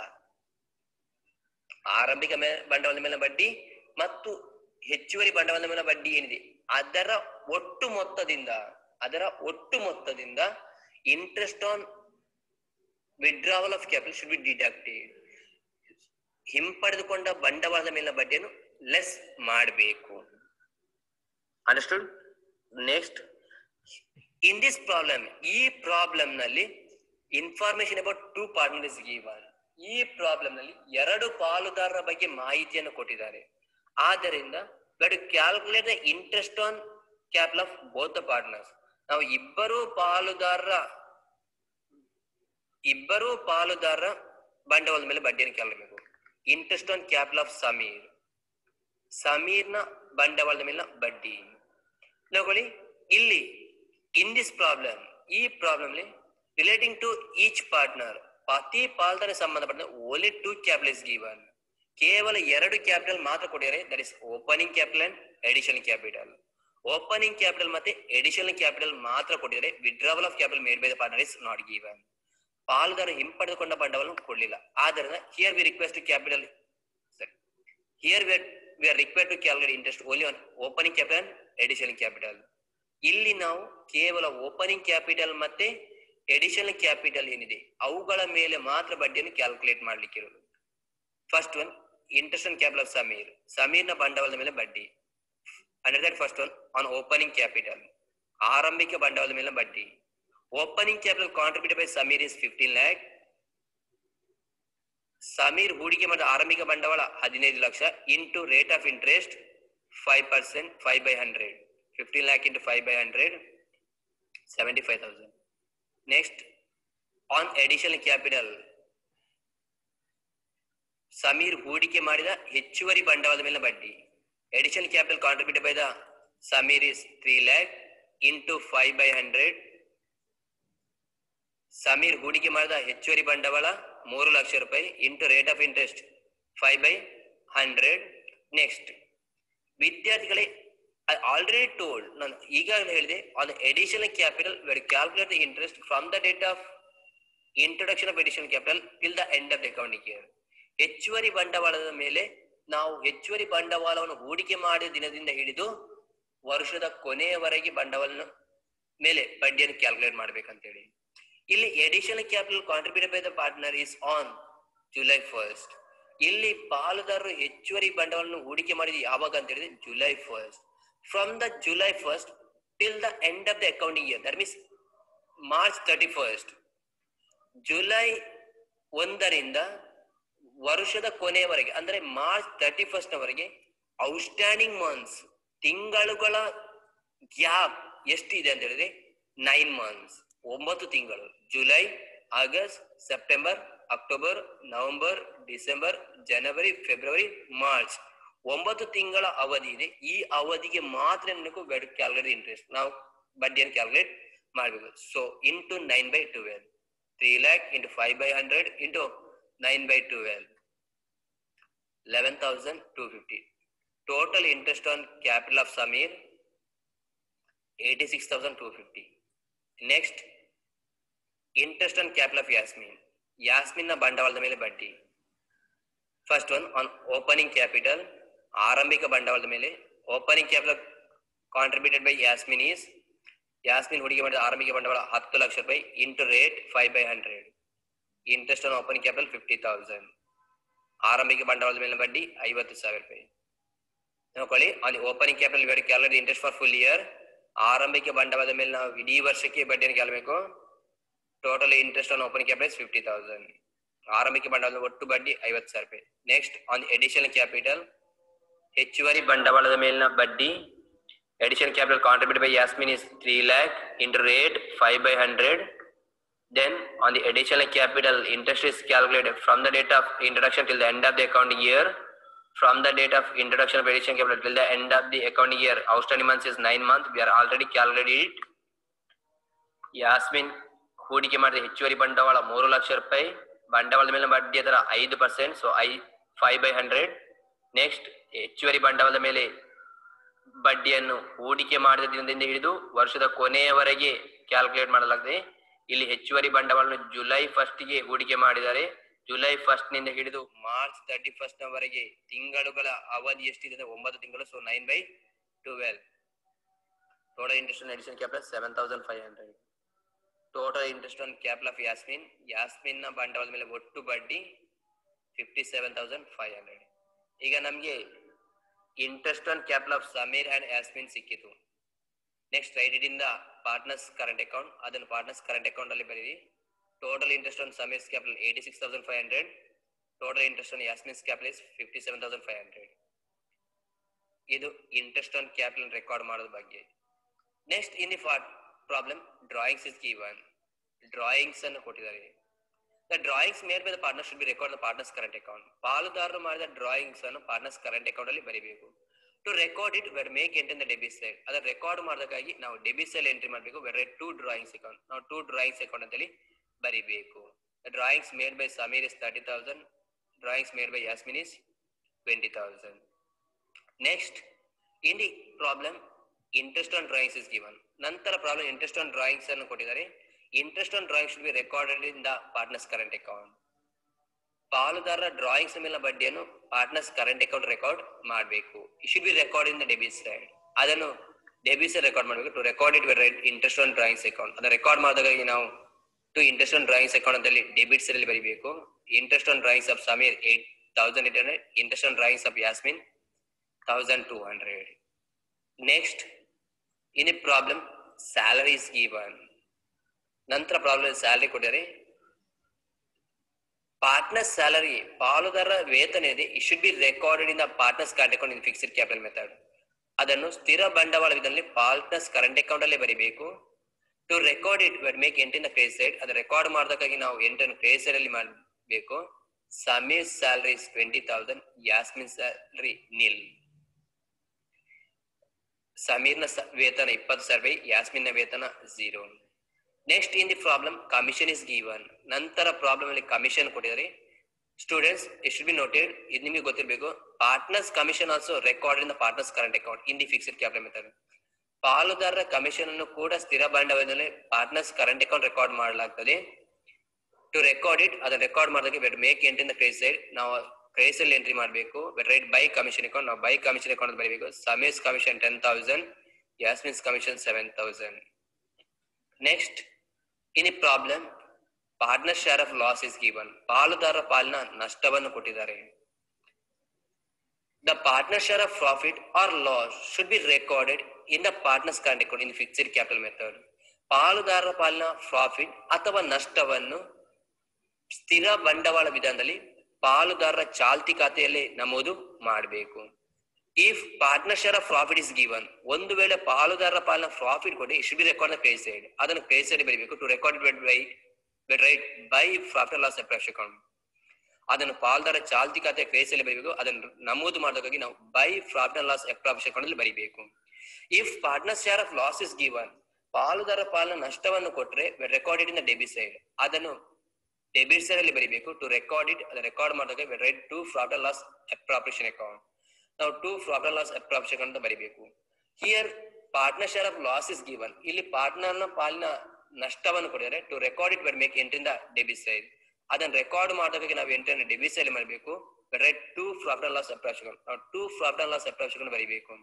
ಆರಂಭಿಕ ಮೇ ಬಂಡವಾಳದ ಮೇಲಿನ ಬಡ್ಡಿ ಮತ್ತು ಹೆಚ್ಚುವರಿ ಬಂಡವಾಳದ ಮೇಲಿನ ಬಡ್ಡಿ ಏನಿದೆ ಅದರ ಒಟ್ಟು ಮೊತ್ತದಿಂದ ಅದರ ಒಟ್ಟು ಮೊತ್ತದಿಂದ interest on withdrawal of capital should be deducted ಹಿಂಪಡೆದುಕೊಂಡ ಬಂಡವಾಳದ ಮೇಲಿನ ಬಡ್ಡಿಯನ್ನು ಲೆಸ್ ಮಾಡಬೇಕು understood next in this problem ಈ ಪ್ರಾಬ್ಲಮ್ ನಲ್ಲಿ information about two partner is given ಈ ಪ್ರಾಬ್ಲಮ್ ನಲ್ಲಿ ಎರಡು ಪಾಲುದಾರರ ಬಗ್ಗೆ ಮಾಹಿತಿಯನ್ನು ಕೊಟ್ಟಿದ್ದಾರೆ ಆದ್ದರಿಂದ but calculate the interest on capital of both the partners ನಾವು ಇಬ್ಬರು ಪಾಲುದಾರರ ಇಬ್ಬರು ಪಾಲುದಾರರ ಬಂಡವಾಳದ ಮೇಲೆ ಬಡ್ಡಿಯನ್ನು ಕೇಳಬೇಕು interest on capital of Sameer ಸಮೀರ್ನ ಬಂಡವಾಳದ ಮೇಲಿನ ಬಡ್ಡಿ ನೋಡ್ಕೊಳ್ಳಿ ಇಲ್ಲಿ ಇನ್ ದಿಸ್ ಪ್ರಾಬ್ಲಮ್ ಈ problem relating to each partner ಪ್ರತಿ ಪಾಲ್ದಾರ ಸಂಬಂಧಪಟ್ಟ only two capital is given ಕೇವಲ ಎರಡು ಕ್ಯಾಪಿಟಲ್ ಮಾತ್ರ ಕೊಟ್ಟಿದ್ದಾರೆ that is opening capital and additional capital opening capital ಮತ್ತೆ ಎಡಿಷನಲ್ ಕ್ಯಾಪಿಟಲ್ ಮಾತ್ರ ಕೊಟ್ಟಿದ್ದಾರೆ withdrawal of capital made by the partner is not given ಪಾಲುದಾರ ಹಿಂಪಡೆದುಕೊಂಡ ಬಂಡವಾಳ ಕೊಡಲಿಲ್ಲ ಆದ್ದರಿಂದ ಹಿಯರ್ ವಿ ರಿಕ್ವೆಸ್ಟ್ ಕ್ಯಾಪಿಟಲ್ ಸರಿ here we are required to calculate interest only on opening capital and additional capital ಇಲ್ಲಿ ನಾವು ಕೇವಲ ಓಪನಿಂಗ್ ಕ್ಯಾಪಿಟಲ್ ಮತ್ತೆ ಎಡಿಷನಲ್ ಕ್ಯಾಪಿಟಲ್ ಏನಿದೆ ಅವುಗಳ ಮೇಲೆ ಮಾತ್ರ ಬಡ್ಡಿಯನ್ನು ಕ್ಯಾಲ್ಕುಲೇಟ್ ಮಾಡ್ಲಿಕ್ಕೆ ಇರೋದು first one interest on capital of Sameer ಸಮೀರ್ನ ಬಂಡವಾಳದ ಮೇಲೆ ಬಡ್ಡಿ under that first one on opening capital ಆರಂಭಿಕ ಬಂಡವಾಳದ ಮೇಲೆ ಬಡ್ಡಿ opening capital contributed by Sameer is fifteen lakh Sameer ಹೂಡಿಕೆ ಮಾಡಿದ ಆರಂಭಿಕ ಬಂಡವಾಳ ಹದಿನೈದು ಲಕ್ಷ into rate of interest five percent five by hundred fifteen lakh into five by hundred seventy five thousand next on additional capital Sameer ಹೂಡಿಕೆ ಮಾಡಿದ ಹೆಚ್ಚುವರಿ ಬಂಡವಾಳದ ಮೇಲಿನ ಬಡ್ಡಿ additional capital contributed by the Sameer is three lakh into five by hundred Sameer ಹೂಡಿಕೆ ಮಾಡಿದ ಹೆಚ್ಚುವರಿ ಬಂಡವಾಳ ಮೂರು ಲಕ್ಷ ರೂಪಾಯಿ into rate of interest five by hundred next ವಿದ್ಯಾರ್ಥಿಗಳೇ ಐ ಆಲ್ರೆಡಿ ಟೋಲ್ಡ್ ನಾನು ಈಗಾಗಲೇ ಹೇಳಿದೆ on additional capital we're calculate the interest from the date of introduction of additional capital till the end of the accounting year ಹೆಚ್ಚುವರಿ ಬಂಡವಾಳದ ಮೇಲೆ ನಾವು ಹೆಚ್ಚುವರಿ ಬಂಡವಾಳವನ್ನು ಹೂಡಿಕೆ ಮಾಡಿದ ದಿನದಿಂದ ಹಿಡಿದು ವರ್ಷದ ಕೊನೆಯವರೆಗೆ ಬಂಡವಾಳ ಮೇಲೆ ಬಡ್ಡಿಯನ್ನು ಕ್ಯಾಲ್ಕುಲೇಟ್ ಮಾಡ್ಬೇಕಂತೇಳಿ ಇಲ್ಲಿ additional capital contributed by the partner is on July first ಇಲ್ಲಿ ಪಾಲುದಾರರು ಹೆಚ್ಚುವರಿ ಬಂಡವಾಳವನ್ನು ಹೂಡಿಕೆ ಮಾಡಿದ ಯಾವಾಗ ಅಂತ ಹೇಳಿದ್ರೆ July first from the July first till the end of the accounting year that means March thirty first July ಒಂದರಿಂದ ವರ್ಷದ ಕೊನೆಯವರೆಗೆ ಅಂದ್ರೆ ಮಾರ್ಚ್ ತರ್ಟಿ ಫಸ್ಟ್ ವರೆಗೆ ಔಟ್ಸ್ಟ್ಯಾಂಡಿಂಗ್ ಮಂತ್ಸ್ ತಿಂಗಳುಗಳ ಗ್ಯಾಪ್ ಎಷ್ಟಿದೆ ಅಂತ ಹೇಳಿದ್ರೆ ನೈನ್ ಮಂತ್ಸ್ ಒಂಬತ್ತು ತಿಂಗಳು July August September October November December January February March ಒಂಬತ್ತು ತಿಂಗಳ ಅವಧಿ ಇದೆ ಈ ಅವಧಿಗೆ ಮಾತ್ರ ನನಗೂ ಕ್ಯಾಲ್ಕುಲೇಟ್ ಇಂಟ್ರೆಸ್ಟ್ ನಾವು ಬಡ್ಡಿಯನ್ನು ಕ್ಯಾಲ್ಕುಲೇಟ್ ಮಾಡಬೇಕು so into nine by twelve three lakh into five by hundred into nine by twelve eleven thousand two fifty total interest on capital of Sameer eighty six thousand two fifty next interest on capital of Yasmin ಯಾಸ್ಮಿನ್ನ ಬಂಡವಾಳದ ಮೇಲೆ ಬಡ್ಡಿ first one on opening capital ಆರಂಭಿಕ ಬಂಡವಾಳದ ಮೇಲೆ opening capital contributed by Yasmin is Yasmin ಹೂಡಿಕೆ ಮಾಡಿದ ಆರಂಭಿಕ ಬಂಡವಾಳ ಹತ್ತು ಲಕ್ಷ ರೂಪಾಯಿ into rate five by hundred interest on opening capital fifty thousand ಆರಂಭಿಕ ಬಂಡವಾಳದ ಮೇಲೆ ಬಡ್ಡಿ ಐವತ್ತು ಸಾವಿರ ರೂಪಾಯಿ ನೋಡ್ಕೊಳ್ಳಿ ಅಲ್ಲಿ opening capital very calorie interest for full year ಆರಂಭಿಕ ಬಂಡವಾಳದ ಮೇಲೆ ನಾವು ಇಡೀ ವರ್ಷಕ್ಕೆ ಬಡ್ಡಿಯನ್ನು ಕೇಳಬೇಕು total interest on opening capital fifty thousand ಆರಂಭಿಕ ಬಂಡವಾಳದ ಒಟ್ಟು ಬಡ್ಡಿ ಐವತ್ತು ಸಾವಿರ ರೂಪಾಯಿ ನೆಕ್ಸ್ಟ್ ಆನ್ ಎಡಿಷನಲ್ ಕ್ಯಾಪಿಟಲ್ ಹೆಚ್ಚುವರಿ ಬಂಡವಾಳದ ಮೇಲಿನ ಬಡ್ಡಿ additional capital contributed by Yasmin is 3 lakh into rate 5 by 100. Then on the additional capital, interest is calculated from the date of introduction till the end of the accounting year. From the date of introduction of additional capital till the end of the accounting year, outstanding months is 9 months. We are already calculated it. Yasmin ಹೂಡಿಕೆ ಮಾಡಿದ ಹೆಚ್ಚುವರಿ ಬಂಡವಾಳ ಮೂರು ಲಕ್ಷ ರೂಪಾಯಿ ಬಂಡವಾಳದ ಮೇಲೆ ಬಡ್ಡಿ ದರ ಐದು percent so I five by hundred next ಹೆಚ್ಚುವರಿ ಬಂಡವಾಳದ ಮೇಲೆ ಬಡ್ಡಿಯನ್ನು ಹೂಡಿಕೆ ಮಾಡಿದ ದಿನದಿಂದ ಹಿಡಿದು ವರ್ಷದ ಕೊನೆಯವರೆಗೆ ಕ್ಯಾಲ್ಕುಲೇಟ್ ಮಾಡಲಾಗಿದೆ ಇಲ್ಲಿ ಹೆಚ್ಚುವರಿ ಬಂಡವಾಳವನ್ನು ಜುಲೈ ಫಸ್ಟ್ ಗೆ ಹೂಡಿಕೆ ಮಾಡಿದ್ದಾರೆ ಜುಲೈ ಫಸ್ಟ್ ನಿಂದ ಹಿಡಿದು ಮಾರ್ಚ್ ತರ್ಟಿ ಫಸ್ಟ್ ನವರೆಗೆ ತಿಂಗಳುಗಳ ಅವಧಿ ಎಷ್ಟಿದೆ ಒಂಬತ್ತು ತಿಂಗಳು so nine by twelve total interest addition capital seven thousand five hundred total interest on capital of Yasmin Yasmin ನ ಬಂಡವಾಳದ ಮೇಲೆ ಒಟ್ಟು ಬಡ್ಡಿ fifty seven thousand five hundred ಈಗ ನಮಗೆ interest on capital of Sameer and Yasmin ಸಿಕ್ಕಿತು next write it in the partners current account ಅದನ್ನು partners current account ಅಲ್ಲಿ ಬರೀರಿ total interest on Sameer's capital eighty six thousand five hundred total interest on ಯಾಸ್ಮಿನ್ಸ್ capital is fifty seven thousand five hundred ಇದು interest on capital record ಮಾಡೋದ್ರ ಬಗ್ಗೆ next in the problem drawings is given drawings ಅನ್ನು ಕೊಟ್ಟಿದ್ದಾರೆ the drawings made by the partner should be record the partners current account ಪಾಲುದಾರರು ಮಾಡಿದ drawings ಅನ್ನು partners current account ಅಲ್ಲಿ ಬರೀಬೇಕು to record it we're make entry in the debit side ಅದರ record ಮಾಡೋದಕ್ಕಾಗಿ ನಾವು ಡೆಬಿಟ್ ಸೈಡ್ ಎಂಟ್ರಿ ಮಾಡಬೇಕು we're to drawings account ನಾವು ಟೂ ಡ್ರಾಯಿಂಗ್ಸ್ ಅಕೌಂಟ್ ಅಂತೇಳಿ ಬರೀಬೇಕು drawings made by Sameer is thirty thousand drawings made by Yasmin is twenty thousand next in the problem interest on drawings is given ನಂತರ problem interest on drawings ಅನ್ನು ಕೊಟ್ಟಿದ್ದಾರೆ interest on drawing should be recorded in the partners current account ಪಾಲುದಾರರ drawings ಮೇಲಿನ ಬಡ್ಡಿಯನ್ನು partners current account record ಮಾಡಬೇಕು should be record in the debit side ಅದನ್ನು debit side record ಮಾಡಬೇಕು to record it wear interest on drawings account ಅದನ್ನ record ಮಾಡಿದಾಗ ನಾವು to interest on drawings account ಅಂತಲ್ಲಿ ಡೆಬಿಟ್ ಸೈಡ್ ಅಲ್ಲಿ ಬರೀಬೇಕು interest on drawings of Sameer eight thousand eight hundred interest on drawings of Yasmin thousand two hundred next in a problem salary is given ನಂತರ problem salary ಕೊಟ್ಟಿದ್ದಾರೆ partner salary ಪಾಲುದಾರ ವೇತನ ಇದೆ it should be recorded in the partners current account in fixed capital method ಅದನ್ನು ಸ್ಥಿರ ಬಂಡವಾಳ ವಿಧಾನದಲ್ಲಿ partners current account ಅಲ್ಲೇ ಬರೀಬೇಕು to record it we'd make ಎಂಟಿನ ಕ್ರೇಸ್ ಸೈಡ್ ಅದು ರೆಕಾರ್ಡ್ ಮಾಡೋದಕ್ಕಾಗಿ ನಾವು ಎಂಟನ್ನು ಕ್ರೇಸ್ ಸೈಡ್ ಅಲ್ಲಿ ಮಾಡಬೇಕು Sameer salary is twenty thousand Yasmin salary nil ಸಮೀರ್ನ ಸ- ವೇತನ ಇಪ್ಪತ್ತು ಸಾವಿರ ಯಾಸ್ಮಿನ್ನ ವೇತನ zero next in the problem commission is given ನಂತರ ಪ್ರಾಬ್ಲಮ್ ಅಲ್ಲಿ ಕಮಿಷನ್ ಕೊಟ್ಟಿದ್ದಾರೆ students it should be noted ಇದು ನಿಮಗೆ ಗೊತ್ತಿರಬೇಕು partners commission also record in the partners current account in the fixed capital method ಪಾಲುದಾರರ ಕಮಿಷನ್ ಅನ್ನು ಕೂಡ ಸ್ಥಿರ ಬಂಡವಾಳದಲ್ಲಿ ಪಾರ್ಟ್ನರ್ಸ್ ಕರೆಂಟ್ ಅಕೌಂಟ್ ರೆಕಾರ್ಡ್ ಮಾಡಲಾಗ್ತದೆ ಟು ರೆಕಾರ್ಡ್ ಇಟ್ ಅದನ್ನ ರೆಕಾರ್ಡ್ ಮಾಡಿದಾಗ we'd make entry in credit side ನಾವು ಕ್ರೇಸ್ ಅಲ್ಲಿ ಎಂಟ್ರಿ ಮಾಡಬೇಕು we'd write by commission account ನಾವು ಬೈ ಕಮಿಷನ್ ಅಕೌಂಟ್ ಬರೀಬೇಕು Sameer's commission ten thousand Yasmin's commission seven thousand next in ಈ problem partner share of loss is given ಪಾಲುದಾರ ಪಾಲಿನ ನಷ್ಟವನ್ನು ಕೊಟ್ಟಿದ್ದಾರೆ the partner share of profit or loss should be recorded in the partners current account in fixed capital method ಪಾಲುದಾರರ ಪಾಲಿನ profit ಅಥವಾ ನಷ್ಟವನ್ನು ಸ್ಥಿರ ಬಂಡವಾಳ ವಿಧಾನದಲ್ಲಿ ಪಾಲುದಾರರ ಚಾಲ್ತಿ ಖಾತೆಯಲ್ಲಿ ನಮೂದು ಮಾಡಬೇಕು if partner share of profit is given ಒಂದು ವೇಳೆ ಪಾಲುದಾರರ ಪಾಲಿನ ಪ್ರಾಫಿಟ್ ಕೊಡಿ it be record credit side ಅದನ್ನು ಕ್ರೈ ಸೈಡ್ ಬರೀಬೇಕು to record by write by profit loss account ಅದನ್ನು ಪಾಲ್ದಾರ ಚಾಲ್ತಿ ಖಾತೆ ಕ್ರೇಸಲ್ಲಿ ಬರೀಬೇಕು ಅದನ್ನು ನಮೂದು ಮಾಡೋದಕ್ಕಾಗಿ ನಾವು ಬೈ ಪ್ರಾಫಿಟ್ ಲಾಸ್ ಅಕೌಂಟ್ ಅಲ್ಲಿ ಬರೀಬೇಕು if partner share of loss is given ಪಾಲುದಾರ ಪಾಲಿನ ನಷ್ಟವನ್ನು ಕೊಟ್ರೆ recorded in the debit side ಅದನ್ನು ಡೆಬಿಟ್ ಸೈಡ್ ಅಲ್ಲಿ ಬರೀಬೇಕು ಟು ರೆಕಾರ್ಡ್ ಇಟ್ ಅದನ್ನು ರೆಕಾರ್ಡ್ ಮಾಡೋದಕ್ಕೆ write to profit loss appropriation account ನಾವು ಟು ಪ್ರಾಫಿಟ್ ಲಾಸ್ ಅಪ್ರಾಪ್ರೇಷನ್ ಅಂತ ಬರೀಬೇಕು here partner share of loss is given ಇಲ್ಲಿ ಪಾರ್ಟ್ನರ್ನ ಪಾಲಿನ ನಷ್ಟವನ್ನು ಕೊಡಿದರೆ ಟು ರೆಕಾರ್ಡ್ ಇಟ್ ಬರ್ ಮೇಕ್ ಎಂಟ್ರಿಂದ ಡೆಬಿಟ್ ಸೈಡ್ ಅದನ್ನ ರೆಕಾರ್ಡ್ ಮಾಡೋದಕ್ಕೆ ನಾವು ಎಂಟ್ರನ್ನ ಡೆಬಿಟ್ ಸೈಡ್ ಮಾಡಬೇಕು write to profit loss appropriation ನಾವು ಟು ಪ್ರಾಫಿಟ್ ಲಾಸ್ ಅಪ್ರಾಪ್ರೇಷನ್ ಬರೀಬೇಕು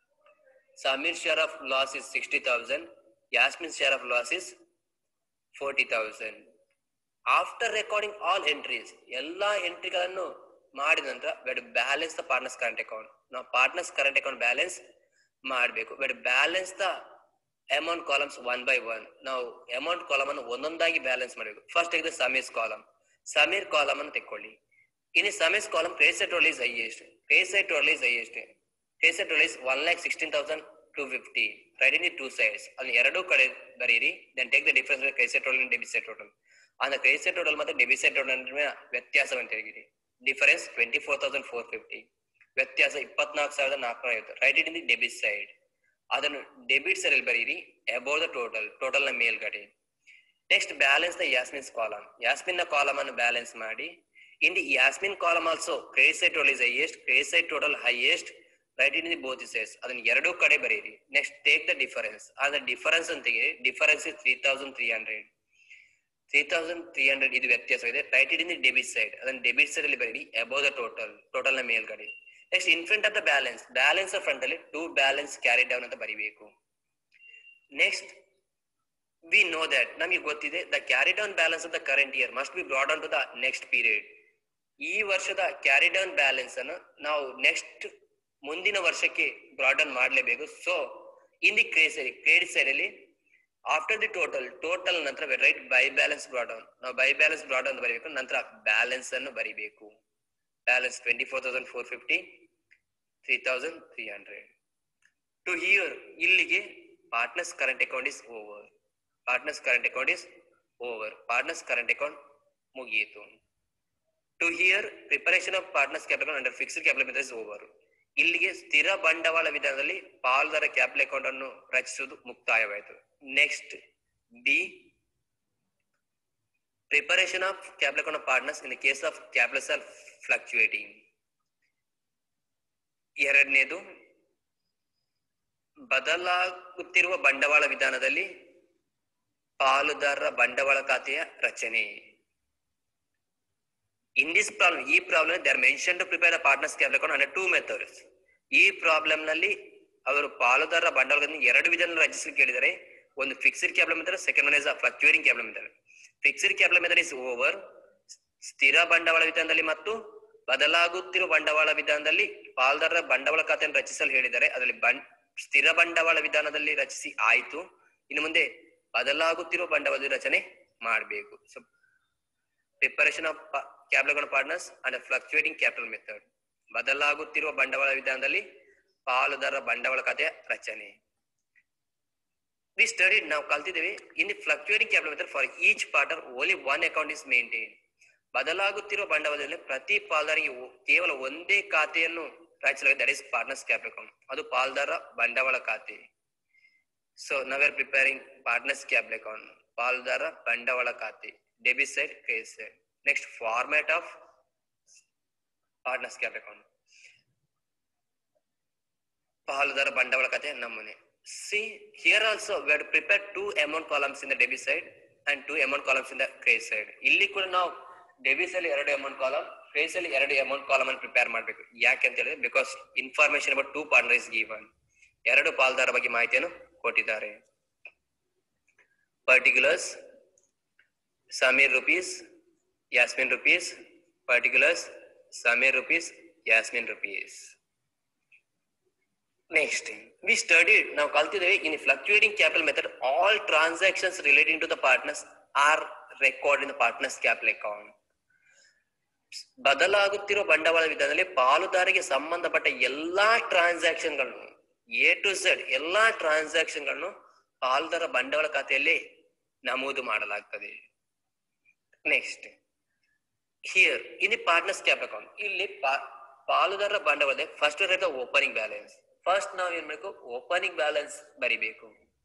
Sameer share of loss is sixty thousand Yasmin share of loss is forty thousand after recording all entries ಎಲ್ಲಾ ಎಂಟ್ರಿಗಳನ್ನು ಮಾಡಿದ ನಂತರ we'd balance the partners current account ನಾವು partners current account balance ಮಾಡಬೇಕು we'd balance the amount columns one by one ನಾವು amount column ಅನ್ನು ಒಂದೊಂದಾಗಿ balance ಮಾಡಬೇಕು ಫಸ್ಟ್ ತೆಗೆದು ಸಮೀರ್ಸ್ ಕಾಲಮ್ ಸಮೀರ್ ಕಾಲಮ್ ಅನ್ನು ತೆಕ್ಕೊಳ್ಳಿ ಇನ್ನು Sameer's column credit total is highest credit total is highest credit total is one lakh sixteen thousand two fifty write in two sides ಅಲ್ಲಿ ಎರಡೂ ಕಡೆ ಬರೀರಿ then take the difference credit total debit side total ಅಂದ್ರೆ credit total ಮತ್ತೆ debit side total ನಡುವೆ ವ್ಯತ್ಯಾಸವನ್ನು ತೆಗೀರಿ difference twenty four thousand four fifty ವ್ಯತ್ಯಾಸ ಇಪ್ಪತ್ನಾಲ್ಕು ಸಾವಿರದ ನಾಲ್ಕುನೂರ ಐವತ್ತು write it in the debit side ಅದನ್ನು ಡೆಬಿಟ್ ಸೈಡ್ ಅಲ್ಲಿ ಬರೀರಿ ಅಬೌವ್ ದ ಟೋಟಲ್ ಟೋಟಲ್ ನ ಮೇಲ್ಗಡೆ next balance the Yasmin's column Yasmin ನ ಕಾಲಮ್ ಅನ್ನು ಬ್ಯಾಲೆನ್ಸ್ ಮಾಡಿ in the Yasmin column also credit side total is highest credit side total highest right in the both sides ಅದನ್ನ ಎರಡೂ ಕಡೆ ಬರೀರಿ ನೆಕ್ಸ್ಟ್ ಟೇಕ್ ದ ಡಿಫರೆನ್ಸ್ ಆದ್ರೆ ಡಿಫರೆನ್ಸ್ ಅಂತ ತೆಗೀರಿ difference is three thousand three hundred three thousand three hundred ಇದು ವ್ಯತ್ಯಾಸವಿದೆ write it in the debit side ಅದನ್ನ ಡೆಬಿಟ್ ಸೈಡ್ ಅಲ್ಲಿ ಬರೀರಿ ಅಬೌವ್ ದ ಟೋಟಲ್ ಟೋಟಲ್ ನ ಮೇಲ್ಗಡೆ next in front of the balance balance front ಅಲ್ಲಿ ಟೂ ಬ್ಯಾಲೆನ್ಸ್ ಕ್ಯಾರಿ ಡೌನ್ ಅಂತ ಬರೀಬೇಕು ನೆಕ್ಸ್ಟ್ ವಿ ನೋ ದಟ್ ನಮಗೆ ಗೊತ್ತಿದೆ the carry down balance of the current year must be brought on to the next period ಈ ವರ್ಷದ carry down balance ಅನ್ನು ನಾವು next ಮುಂದಿನ ವರ್ಷಕ್ಕೆ ಬ್ರಾಡ್ ಆನ್ ಮಾಡಲೇಬೇಕು ಸೊ ಇನ್ ದಿ ಕ್ರೇಸ್ ಕ್ರೆಡಿಟ್ ಸೈಡ್ ಅಲ್ಲಿ ಆಫ್ಟರ್ ದಿ ಟೋಟಲ್ ಟೋಟಲ್ ನಂತರ write by balance brought on ನಾವು ಬೈ ಬ್ಯಾಲೆನ್ಸ್ ಬ್ರಾಡ್ ಆನ್ ಬರೀಬೇಕು ನಂತರ ಬ್ಯಾಲೆನ್ಸ್ ಅನ್ನು ಬರೀಬೇಕು balance twenty four thousand four fifty three thousand three hundred to here ಇಲ್ಲಿಗೆ partners current account is over partners current account is over partners current account ಮುಗಿಯಿತು to here preparation of partners capital under fixed capital method is over ಇಲ್ಲಿಗೆ ಸ್ಥಿರ ಬಂಡವಾಳ ವಿಧಾನದಲ್ಲಿ ಪಾಲ್ದಾರ capital account ಅನ್ನು ರಚಿಸುವುದು ಮುಕ್ತಾಯವಾಯಿತು next B preparation of capital account of partners in case of capital ಸೆಲ್ fluctuating ಎರಡನೇದು ಬದಲಾಗುತ್ತಿರುವ ಬಂಡವಾಳ ವಿಧಾನದಲ್ಲಿ ಪಾಲುದಾರರ ಬಂಡವಾಳ ಖಾತೆಯ ರಚನೆ ಇನ್ ದಿಸ್ ಪ್ರಾಬ್ಲಮ್ ಈ problem they are mention to prepare a partners capital account under two methods ಈ ಪ್ರಾಬ್ಲಮ್ ನಲ್ಲಿ ಅವರು ಪಾಲುದಾರರ ಬಂಡವಾಳಗಳನ್ನು ಎರಡು ವಿಧಾನ ರಚಿಸಲಿಕ್ಕೆ ಕೇಳಿದರೆ ಒಂದು fixed capital method second one is a fluctuating capital method fixed capital method is over ಸ್ಥಿರ ಬಂಡವಾಳ ವಿಧಾನದಲ್ಲಿ ಮತ್ತು ಬದಲಾಗುತ್ತಿರುವ ಬಂಡವಾಳ ವಿಧಾನದಲ್ಲಿ ಪಾಲ್ದಾರರ ಬಂಡವಾಳ ಖಾತೆಯನ್ನು ರಚಿಸಲು ಹೇಳಿದ್ದಾರೆ ಅದರಲ್ಲಿ ಬಂ ಸ್ಥಿರ ಬಂಡವಾಳ ವಿಧಾನದಲ್ಲಿ ರಚಿಸಿ ಆಯ್ತು ಇನ್ನು ಮುಂದೆ ಬದಲಾಗುತ್ತಿರುವ ಬಂಡವಾಳ ರಚನೆ ಮಾಡಬೇಕು so preparation of capital partners and fluctuating capital method ಬದಲಾಗುತ್ತಿರುವ ಬಂಡವಾಳ ವಿಧಾನದಲ್ಲಿ ಪಾಲುದಾರರ ಬಂಡವಾಳ ಖಾತೆಯ ರಚನೆ ವಿ ಸ್ಟಡಿ ನಾವು ಕಲ್ತಿದ್ದೇವೆ in the fluctuating capital method for each partner only one account is maintain ಬದಲಾಗುತ್ತಿರುವ ಬಂಡವಾಳದಲ್ಲಿ ಪ್ರತಿ ಪಾಲ್ದಾರಿಗೆ ಒ- ಕೇವಲ ಒಂದೇ ಖಾತೆಯನ್ನು ರಚಿಸಲಾಗಿದೆ that is partners capital account ಅದು ಪಾಲ್ದಾರ ಬಂಡವಾಳ ಖಾತೆ ಸೊ ನಾವ್ are preparing partners capital account ಪಾಲ್ದಾರ ಬಂಡವಾಳ ಖಾತೆ debit side credit side next format of partners capital account ಪಾಲುದಾರ ಬಂಡವಾಳ ಖಾತೆ ನಮೂನೆ see here also we have prepare two amount columns in the debit side and two amount columns in the credit side ಇಲ್ಲಿ ಕೂಡ ನಾವು debit ಅಲ್ಲಿ ಎರಡು amount column credit ಅಲ್ಲಿ ಎರಡು ಅಮೌಂಟ್ ಕಾಲಮ್ ಅನ್ನು ಪ್ರಿಪೇರ್ ಮಾಡಬೇಕು ಯಾಕೆ ಅಂತ ಹೇಳಿದ್ರೆ because information about two partner is given ಎರಡು ಪಾಲ್ದಾರ ಬಗ್ಗೆ ಮಾಹಿತಿಯನ್ನು ಕೊಟ್ಟಿದ್ದಾರೆ particulars Sameer rupees Yasmin rupees particulars Sameer rupees Yasmin rupees next we studied ನಾವು ಕಲ್ತಿದ್ದೇವೆ in fluctuating capital method all transactions relating to the partners are record in the partners capital account ಬದಲಾಗುತ್ತಿರುವ ಬಂಡವಾಳ ವಿಧಾನದಲ್ಲಿ ಪಾಲುದಾರಿಗೆ ಸಂಬಂಧಪಟ್ಟ ಎಲ್ಲಾ ಟ್ರಾನ್ಸಾಕ್ಷನ್ ಗಳನ್ನು ಎ ಟು ಝೆಡ್ ಎಲ್ಲಾ ಟ್ರಾನ್ಸಾಕ್ಷನ್ ಗಳನ್ನು ಪಾಲುದಾರ ಬಂಡವಾಳ ಖಾತೆಯಲ್ಲಿ ನಮೂದು ಮಾಡಲಾಗ್ತದೆ next here in the partners cap account ಇಲ್ಲಿ ಪಾ- ಪಾಲುದಾರರ ಬಂಡವಾಳದ first write opening balance first ನಾವ್ ಏನ್ ಮಾಡಬೇಕು ಓಪನಿಂಗ್ ಬ್ಯಾಲೆನ್ಸ್ ಬರಿಬೇಕು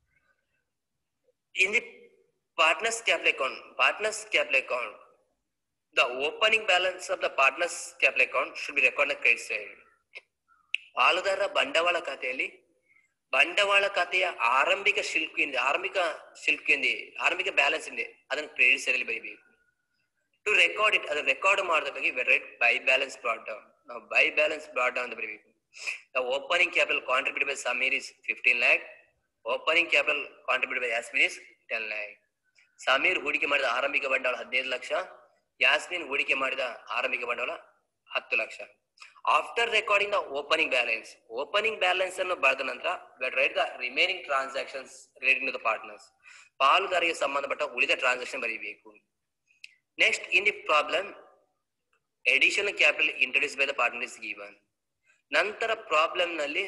in the partners capital account partners capital account the opening balance of the partners capital account should be record credit side ಪಾಲುದಾರರ ಬಂಡವಾಳ ಖಾತೆಯಲ್ಲಿ ಬಂಡವಾಳ ಖಾತೆಯ ಆರಂಭಿಕ ಶಿಲ್ಕ್ ಏನಿದೆ ಆರಂಭಿಕ ಶಿಲ್ಕ್ ಏನಿದೆ ಆರಂಭಿಕ ಬ್ಯಾಲೆನ್ಸ್ ಇದೆ ಅದನ್ನು ಕ್ರೆಡಿಟ್ ಸೈಡ್ ಅಲ್ಲಿ ಬರೀಬೇಕು ಟು ರೆಕಾರ್ಡ್ ಇಟ್ ಅದನ್ನ ರೆಕಾರ್ಡ್ ಮಾಡೋದಕ್ಕಾಗಿ write by balance brought down ನಾವು ಬೈ ಬ್ಯಾಲೆನ್ಸ್ ಬ್ರಾಡ್ ಡೌನ್ ಅಂತ ಬರೀಬೇಕು the opening capital contribute by Sameer is fifteen lakh opening capital contribute by Yasmin is ten lakh Sameer ಹೂಡಿಕೆ ಮಾಡಿದ ಆರಂಭಿಕ ಬಂಡವಾಳ ಹದಿನೈದು ಲಕ್ಷ ಯಾಸ್ಮಿನ್ ಹೂಡಿಕೆ ಮಾಡಿದ ಆರಂಭಿಕ ಬಂಡವಾಳ ಹತ್ತು ಲಕ್ಷ after recording the opening balance opening balance ಅನ್ನು ಬರೆದ ನಂತರ write the remaining transactions relating to the partners ಪಾಲುದಾರಿಗೆ ಸಂಬಂಧಪಟ್ಟ ಉಳಿದ ಟ್ರಾನ್ಸಾಕ್ಷನ್ ಬರೀಬೇಕು next in the problem additional capital introduce by the partner is given ನಂತರ ಪ್ರಾಬ್ಲಮ್ ನಲ್ಲಿ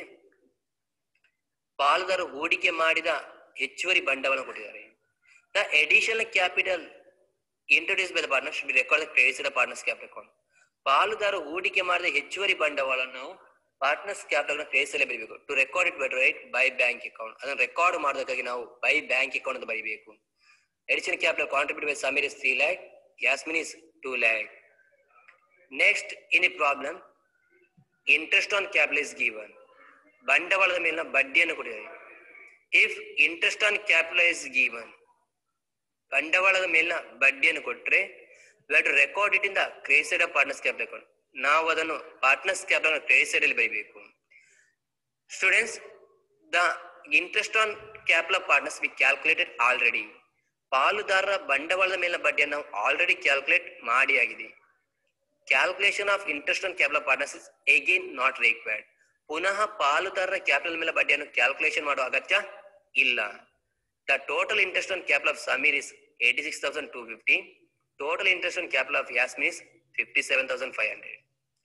ಪಾಲುದಾರ ಹೂಡಿಕೆ ಮಾಡಿದ ಹೆಚ್ಚುವರಿ ಬಂಡವಾಳ ಕೊಟ್ಟಿದ್ದಾರೆ the additional capital introduce by the partner should be record credits the partners capital account ಪಾಲುದಾರ ಹೂಡಿಕೆ ಮಾಡಿದ ಹೆಚ್ಚುವರಿ ಬಂಡವಾಳ ನಾವು ಪಾರ್ಟ್ನರ್ಸ್ ಕ್ಯಾಪಿಟಲ್ ಕ್ರೆಡಿಟ್ಸ್ ಅಲ್ಲೇ ಬರೀಬೇಕು to record it by write by bank account ಅದನ್ನು ರೆಕಾರ್ಡ್ ಮಾಡೋದಕ್ಕಾಗಿ ನಾವು ಬೈ ಬ್ಯಾಂಕ್ ಅಕೌಂಟ್ ಅಂತ ಬರೀಬೇಕು additional capital contribute by Sameer is three lakh Yasmin is two lakh next in a problem interest on capital is given ಬಂಡವಾಳದ ಮೇಲಿನ ಬಡ್ಡಿಯನ್ನು ಕೊಟ್ಟಿದ್ದಾರೆ if interest on capital is given ಬಂಡವಾಳದ ಮೇಲಿನ ಬಡ್ಡಿಯನ್ನು ಕೊಟ್ರೆ to record it in the credit of partners capital account ನಾವು ಅದನ್ನು ಪಾರ್ಟ್ನರ್ಸ್ ಕ್ಯಾಪಿಟಲ್ ಕ್ರೆಡಿಟ್ ಸೈಡ್ ಅಲ್ಲಿ ಬರೀಬೇಕು students the interest on capital of partners we calculated already ಪಾಲುದಾರರ ಬಂಡವಾಳದ ಮೇಲಿನ ಬಡ್ಡಿಯನ್ನು ನಾವು ಆಲ್ರೆಡಿ ಕ್ಯಾಲ್ಕುಲೇಟ್ ಮಾಡಿ ಆಗಿದೆ calculation of interest on capital partners is again not required ಪುನಃ ಪಾಲುದಾರರ ಕ್ಯಾಪಿಟಲ್ ಮೇಲೆ ಬಡ್ಡಿಯನ್ನು ಕ್ಯಾಲ್ಕುಲೇಷನ್ ಮಾಡುವ ಅಗತ್ಯ ಇಲ್ಲ the total interest on capital of Sameer is eighty six thousand two fifty total interest on capital of Yasmin is fifty seven thousand five hundred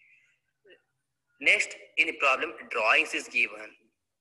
next in problem drawings is given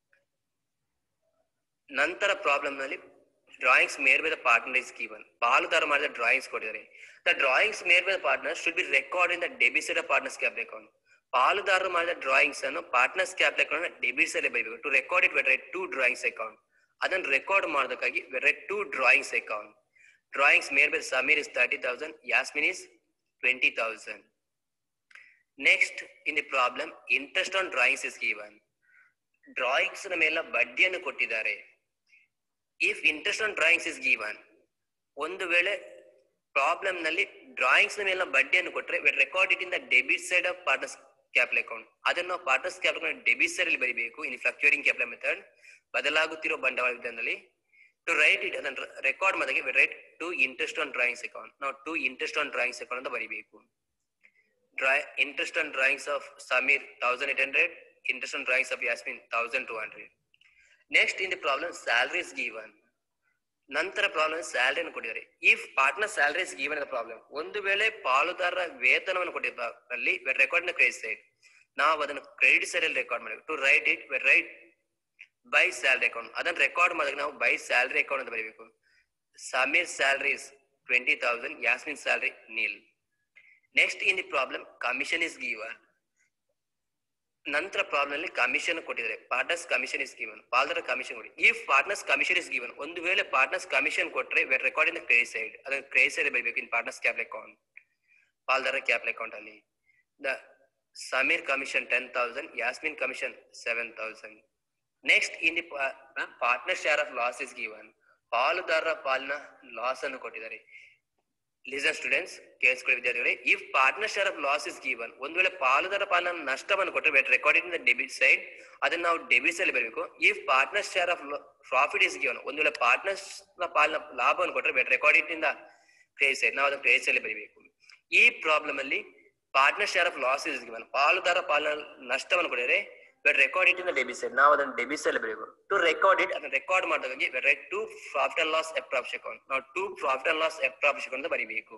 ನಂತರ problem ನಲ್ಲಿ drawings made by the partner is given ಪಾಲುದಾರ ಮಾಡಿದ drawings ಕೊಟ್ಟಿದ್ದಾರೆ the drawings made by the partner should be record in the debit side partners capital account ಪಾಲುದಾರರು ಮಾಡಿದ drawings ಅನ್ನು partners capital account debit side ಬರೀಬೇಕು to record it we'd to drawings account ಅದನ್ನು record ಮಾಡೋದಕ್ಕಾಗಿ we'd to drawings account drawings made by Sameer is thirty thousand Yasmin is twenty thousand next in the problem interest on drawings is given drawings ನ ಮೇಲೆ ಬಡ್ಡಿಯನ್ನು ಕೊಟ್ಟಿದ್ದಾರೆ if interest on drawings is given ಒಂದು ವೇಳೆ problem ನಲ್ಲಿ drawings ನ ಮೇಲೆ ಬಡ್ಡಿಯನ್ನು ಕೊಟ್ಟರೆ record it in the debit side of partners capital account ಅದನ್ನು ಪಾರ್ಟ್ನರ್ಸ್ ಕ್ಯಾಪಿಟಲ್ ಡೆಬಿಟ್ ಸೈಡ್ ಅಲ್ಲಿ ಬರೀಬೇಕು ಇನ್ ಫ್ಲಕ್ಚುಯೇಟಿಂಗ್ ಕ್ಯಾಪಿಟಲ್ ಮೆಥಡ್ ಬದಲಾಗುತ್ತಿರುವ ಬಂಡವಾಳ ವಿಧಾನದಲ್ಲಿ ಟು ರೈಟ್ ಇಟ್ ಅದನ್ನು ರೆಕಾರ್ಡ್ ಮಾಡಿದಾಗ write to interest on drawings account ನಾವು to interest on drawings account ಅಂತ ಬರೀಬೇಕು draw interest on drawings of Sameer thousand eight hundred interest on drawings of Yasmin thousand two hundred next in the problem salaries given ನಂತರ problem ಸ್ಯಾಲರಿಯನ್ನು ಕೊಟ್ಟಿದ್ದಾರೆ if partner salaries given problem ಒಂದು ವೇಳೆ ಪಾಲುದಾರರ ವೇತನವನ್ನು ಕೊಟ್ಟಿದ್ದಲ್ಲಿ ರೆಕಾರ್ಡ್ ನ ಕ್ರೆಡಿಟ್ ಸೈಡ್ ನಾವು ಅದನ್ನು ಕ್ರೆಡಿಟ್ ಸೈಡ್ ಅಲ್ಲಿ ರೆಕಾರ್ಡ್ ಮಾಡಬೇಕು to write it write by salary account ಅದನ್ನ ರೆಕಾರ್ಡ್ ಮಾಡಿದಾಗ ನಾವು ಬೈ ಸ್ಯಾಲ್ರಿ ಅಕೌಂಟ್ ಅಂತ ಬರೀಬೇಕು Sameer salary is twenty thousand Yasmin salary nil next in the problem commission is given ನಂತರ ಪ್ರಾಬ್ಲಮ್ ಅಲ್ಲಿ ಕಮಿಷನ್ ಕೊಟ್ಟಿದ್ದಾರೆ ಪಾರ್ಟ್ನರ್ಸ್ ಕಮಿಷನ್ ಇಸ್ ಗಿವನ್ ಪಾಲ್ದರ ಕಮಿಷನ್ ಕೊಡಿ ಈ ಪಾರ್ಟ್ನರ್ಸ್ ಕಮಿಷನ್ ಇಸ್ ಗಿವನ್ ಒಂದು ವೇಳೆ ಪಾರ್ಟ್ನರ್ಸ್ ಕಮಿಷನ್ ಕೊಟ್ರೆ we'd record in the credit side ಅದನ್ನ ಕ್ರೆಡಿಟ್ ಸೈಡ್ ಬರಬೇಕು ಇನ್ ಪಾರ್ಟ್ನರ್ಸ್ ಕ್ಯಾಪಿಟಲ್ ಅಕೌಂಟ್ ಪಾಲ್ದರ ಕ್ಯಾಪಿಟಲ್ ಅಕೌಂಟ್ ಅಲ್ಲಿ the Sameer commission ten thousand Yasmin commission seven thousand next in the partner share of loss is given ಪಾಲುದಾರರ ಪಾಲಿನ loss ಅನ್ನು ಕೊಟ್ಟಿದ್ದಾರೆ listen students ಕೇಳಿಸ್ಕೊಳ್ಳಿ ವಿದ್ಯಾರ್ಥಿಗಳೇ if partner share of loss is given ಒಂದು ವೇಳೆ ಪಾಲುದಾರ ಪಾಲಿನ ನಷ್ಟವನ್ನು ಕೊಟ್ಟರೆ we'd recorded in the debit side ಅದನ್ನ ನಾವು ಡೆಬಿಟ್ ಅಲ್ಲಿ ಬರಬೇಕು if partner share of profit is given ಒಂದು ವೇಳೆ ಪಾರ್ಟ್ನರ್ಸ್ ನ ಪಾಲಿನ ಲಾಭವನ್ನು ಕೊಟ್ಟರೆ we'd recorded in the craze side ನಾವು ಅದನ್ನು ಕ್ರೇಸ್ ಅಲ್ಲಿ ಬರೀಬೇಕು ಈ ಪ್ರಾಬ್ಲಮ್ ಅಲ್ಲಿ partner share of loss is given ಪಾಲುದಾರ ಪಾಲಿನ ನಷ್ಟವನ್ನು ಕೊಡಿದರೆ but record it in debit side ನಾವು ಅದನ್ನು ಡೆಬಿಟ್ ಅಲ್ಲಿ ಬರೀಬೇಕು ಟು ರೆಕಾರ್ಡ್ ಇಟ್ ಅದನ್ನ ರೆಕಾರ್ಡ್ ಮಾಡಿದಾಗ write to profit and loss approp account ನಾವು to profit and loss approp account ಅಂತ ಬರೀಬೇಕು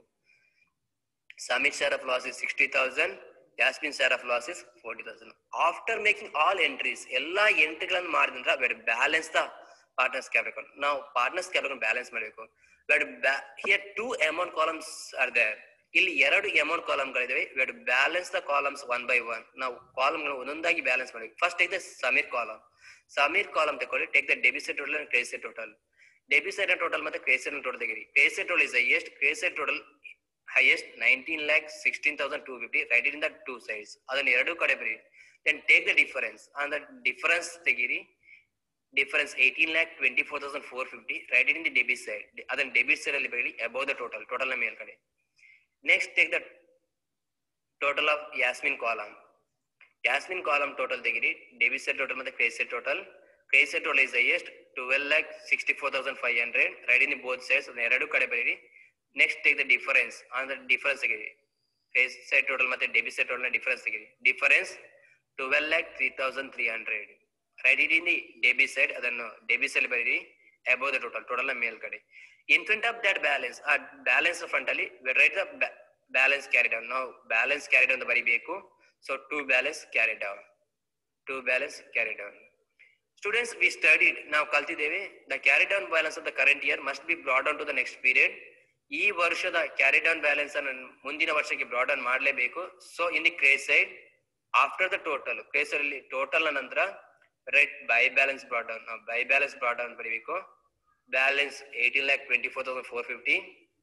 Samit share of loss is 60,000. Yasmin share of loss is 40,000. After making all entries, ಎಲ್ಲಾ ಎಂಟ್ರಿಗಳನ್ನು ಮಾಡಿದ ನಂತರ we'd balance the partners cap account ನಾವು partners cap account balance ಮಾಡಬೇಕು we'd here two amount columns are there ಇಲ್ಲಿ ಎರಡು amount ಕಾಲಮ್ಗಳಿದಾವೆ we'd balance the columns one by one ನಾವು ಕಾಲಮ್ಗಳು ಒಂದೊಂದಾಗಿ ಬ್ಯಾಲೆನ್ಸ್ ಮಾಡಬೇಕು first take the Sameer column Sameer column ತಗೊಳ್ಳಿ take the debit side total and credit side total debit side total ಮತ್ತೆ credit side total ತೆಗಿರಿ credit side total is highest credit side total highest nineteen lakh sixteen thousand two fifty write in the two sides ಅದನ್ನ ಎರಡು ಕಡೆ ಬರೀ then take the difference ಅಂದ difference ತೆಗೀರಿ difference eighteen lakh twenty four thousand four fifty write in the debit side ಅದನ್ನ debit side ಅಲ್ಲಿ ಬರೀ above the total total ನ ಮೇಲ್ಗಡೆ next take the total of ಯಾಸ್ಮಿನ್ ಕಾಲಮ್ ಯಾಸ್ಮಿನ್ ಕಾಲಮ್ ಟೋಟಲ್ ತೆಗಿರಿ ಡೆಬಿಟ್ ಸೈಡ್ ಟೋಟಲ್ ಮತ್ತೆ credit side total credit side total is highest twelve lakh sixty four thousand five hundred write in both sides ಅದನ್ನ ಎರಡು ಕಡೆ ಬರೀರಿ ನೆಕ್ಸ್ಟ್ ಟೇಕ್ ದ ಡಿಫರೆನ್ಸ್ ಅಂದ್ರೆ difference ತೆಗಿರಿ ಕ್ರೆಡಿಟ್ ಸೈಡ್ ಟೋಟಲ್ ಮತ್ತೆ debit side total difference ತೆಗಿರಿ difference twelve lakh three thousand three hundred write it in the debit side ಅದನ್ನು debit side ಬರೀರಿ ಅಬೌವ್ ದ ಟೋಟಲ್ ಟೋಟಲ್ ನ ಮೇಲ್ಗಡೆ in front of that balance ಆ balance front ಅಲ್ಲಿ write the balance carry down ನಾವು balance carry down ಬರೀಬೇಕು so to balance carry down to balance carry down students we studied ನಾವು ಕಲ್ತಿದ್ದೇವೆ the carry down balance of the current year must be brought on to the next period ಈ ವರ್ಷದ carry down balance ಅನ್ನು ಮುಂದಿನ ವರ್ಷಕ್ಕೆ brought on ಮಾಡಲೇಬೇಕು so in the ಕ್ರೇಸ್ side after the total craze ಅಲ್ಲಿ ಟೋಟಲ್ ನಂತರ write by balance brought down ನಾವು ಬೈ ಬ್ಯಾಲೆನ್ಸ್ ಬ್ರಾಡ್ ಡೌನ್ ಬರೀಬೇಕು balance eighteen lakh twenty four thousand four fifty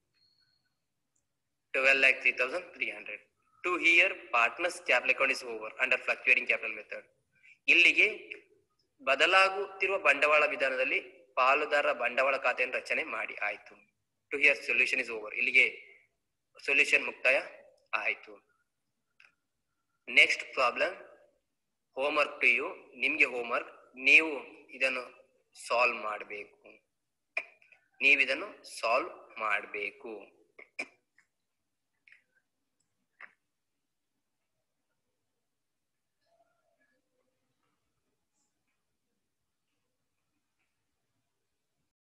twelve lakh three thousand three hundred to here partners capital account is over under fluctuating capital method ಇಲ್ಲಿಗೆ ಬದಲಾಗುತ್ತಿರುವ ಬಂಡವಾಳ ವಿಧಾನದಲ್ಲಿ ಪಾಲುದಾರ ಬಂಡವಾಳ ಖಾತೆಯನ್ನು ರಚನೆ ಮಾಡಿ ಆಯ್ತು to here solution is over ಇಲ್ಲಿಗೆ ಸೊಲ್ಯೂಷನ್ ಮುಕ್ತಾಯ ಆಯ್ತು next problem homework to you ನಿಮ್ಗೆ ಹೋಮ್ವರ್ಕ್ ನೀವು ಇದನ್ನು ಸಾಲ್ವ್ ಮಾಡಬೇಕು ನೀವಿದನ್ನು ಸಾಲ್ವ್ ಮಾಡಬೇಕು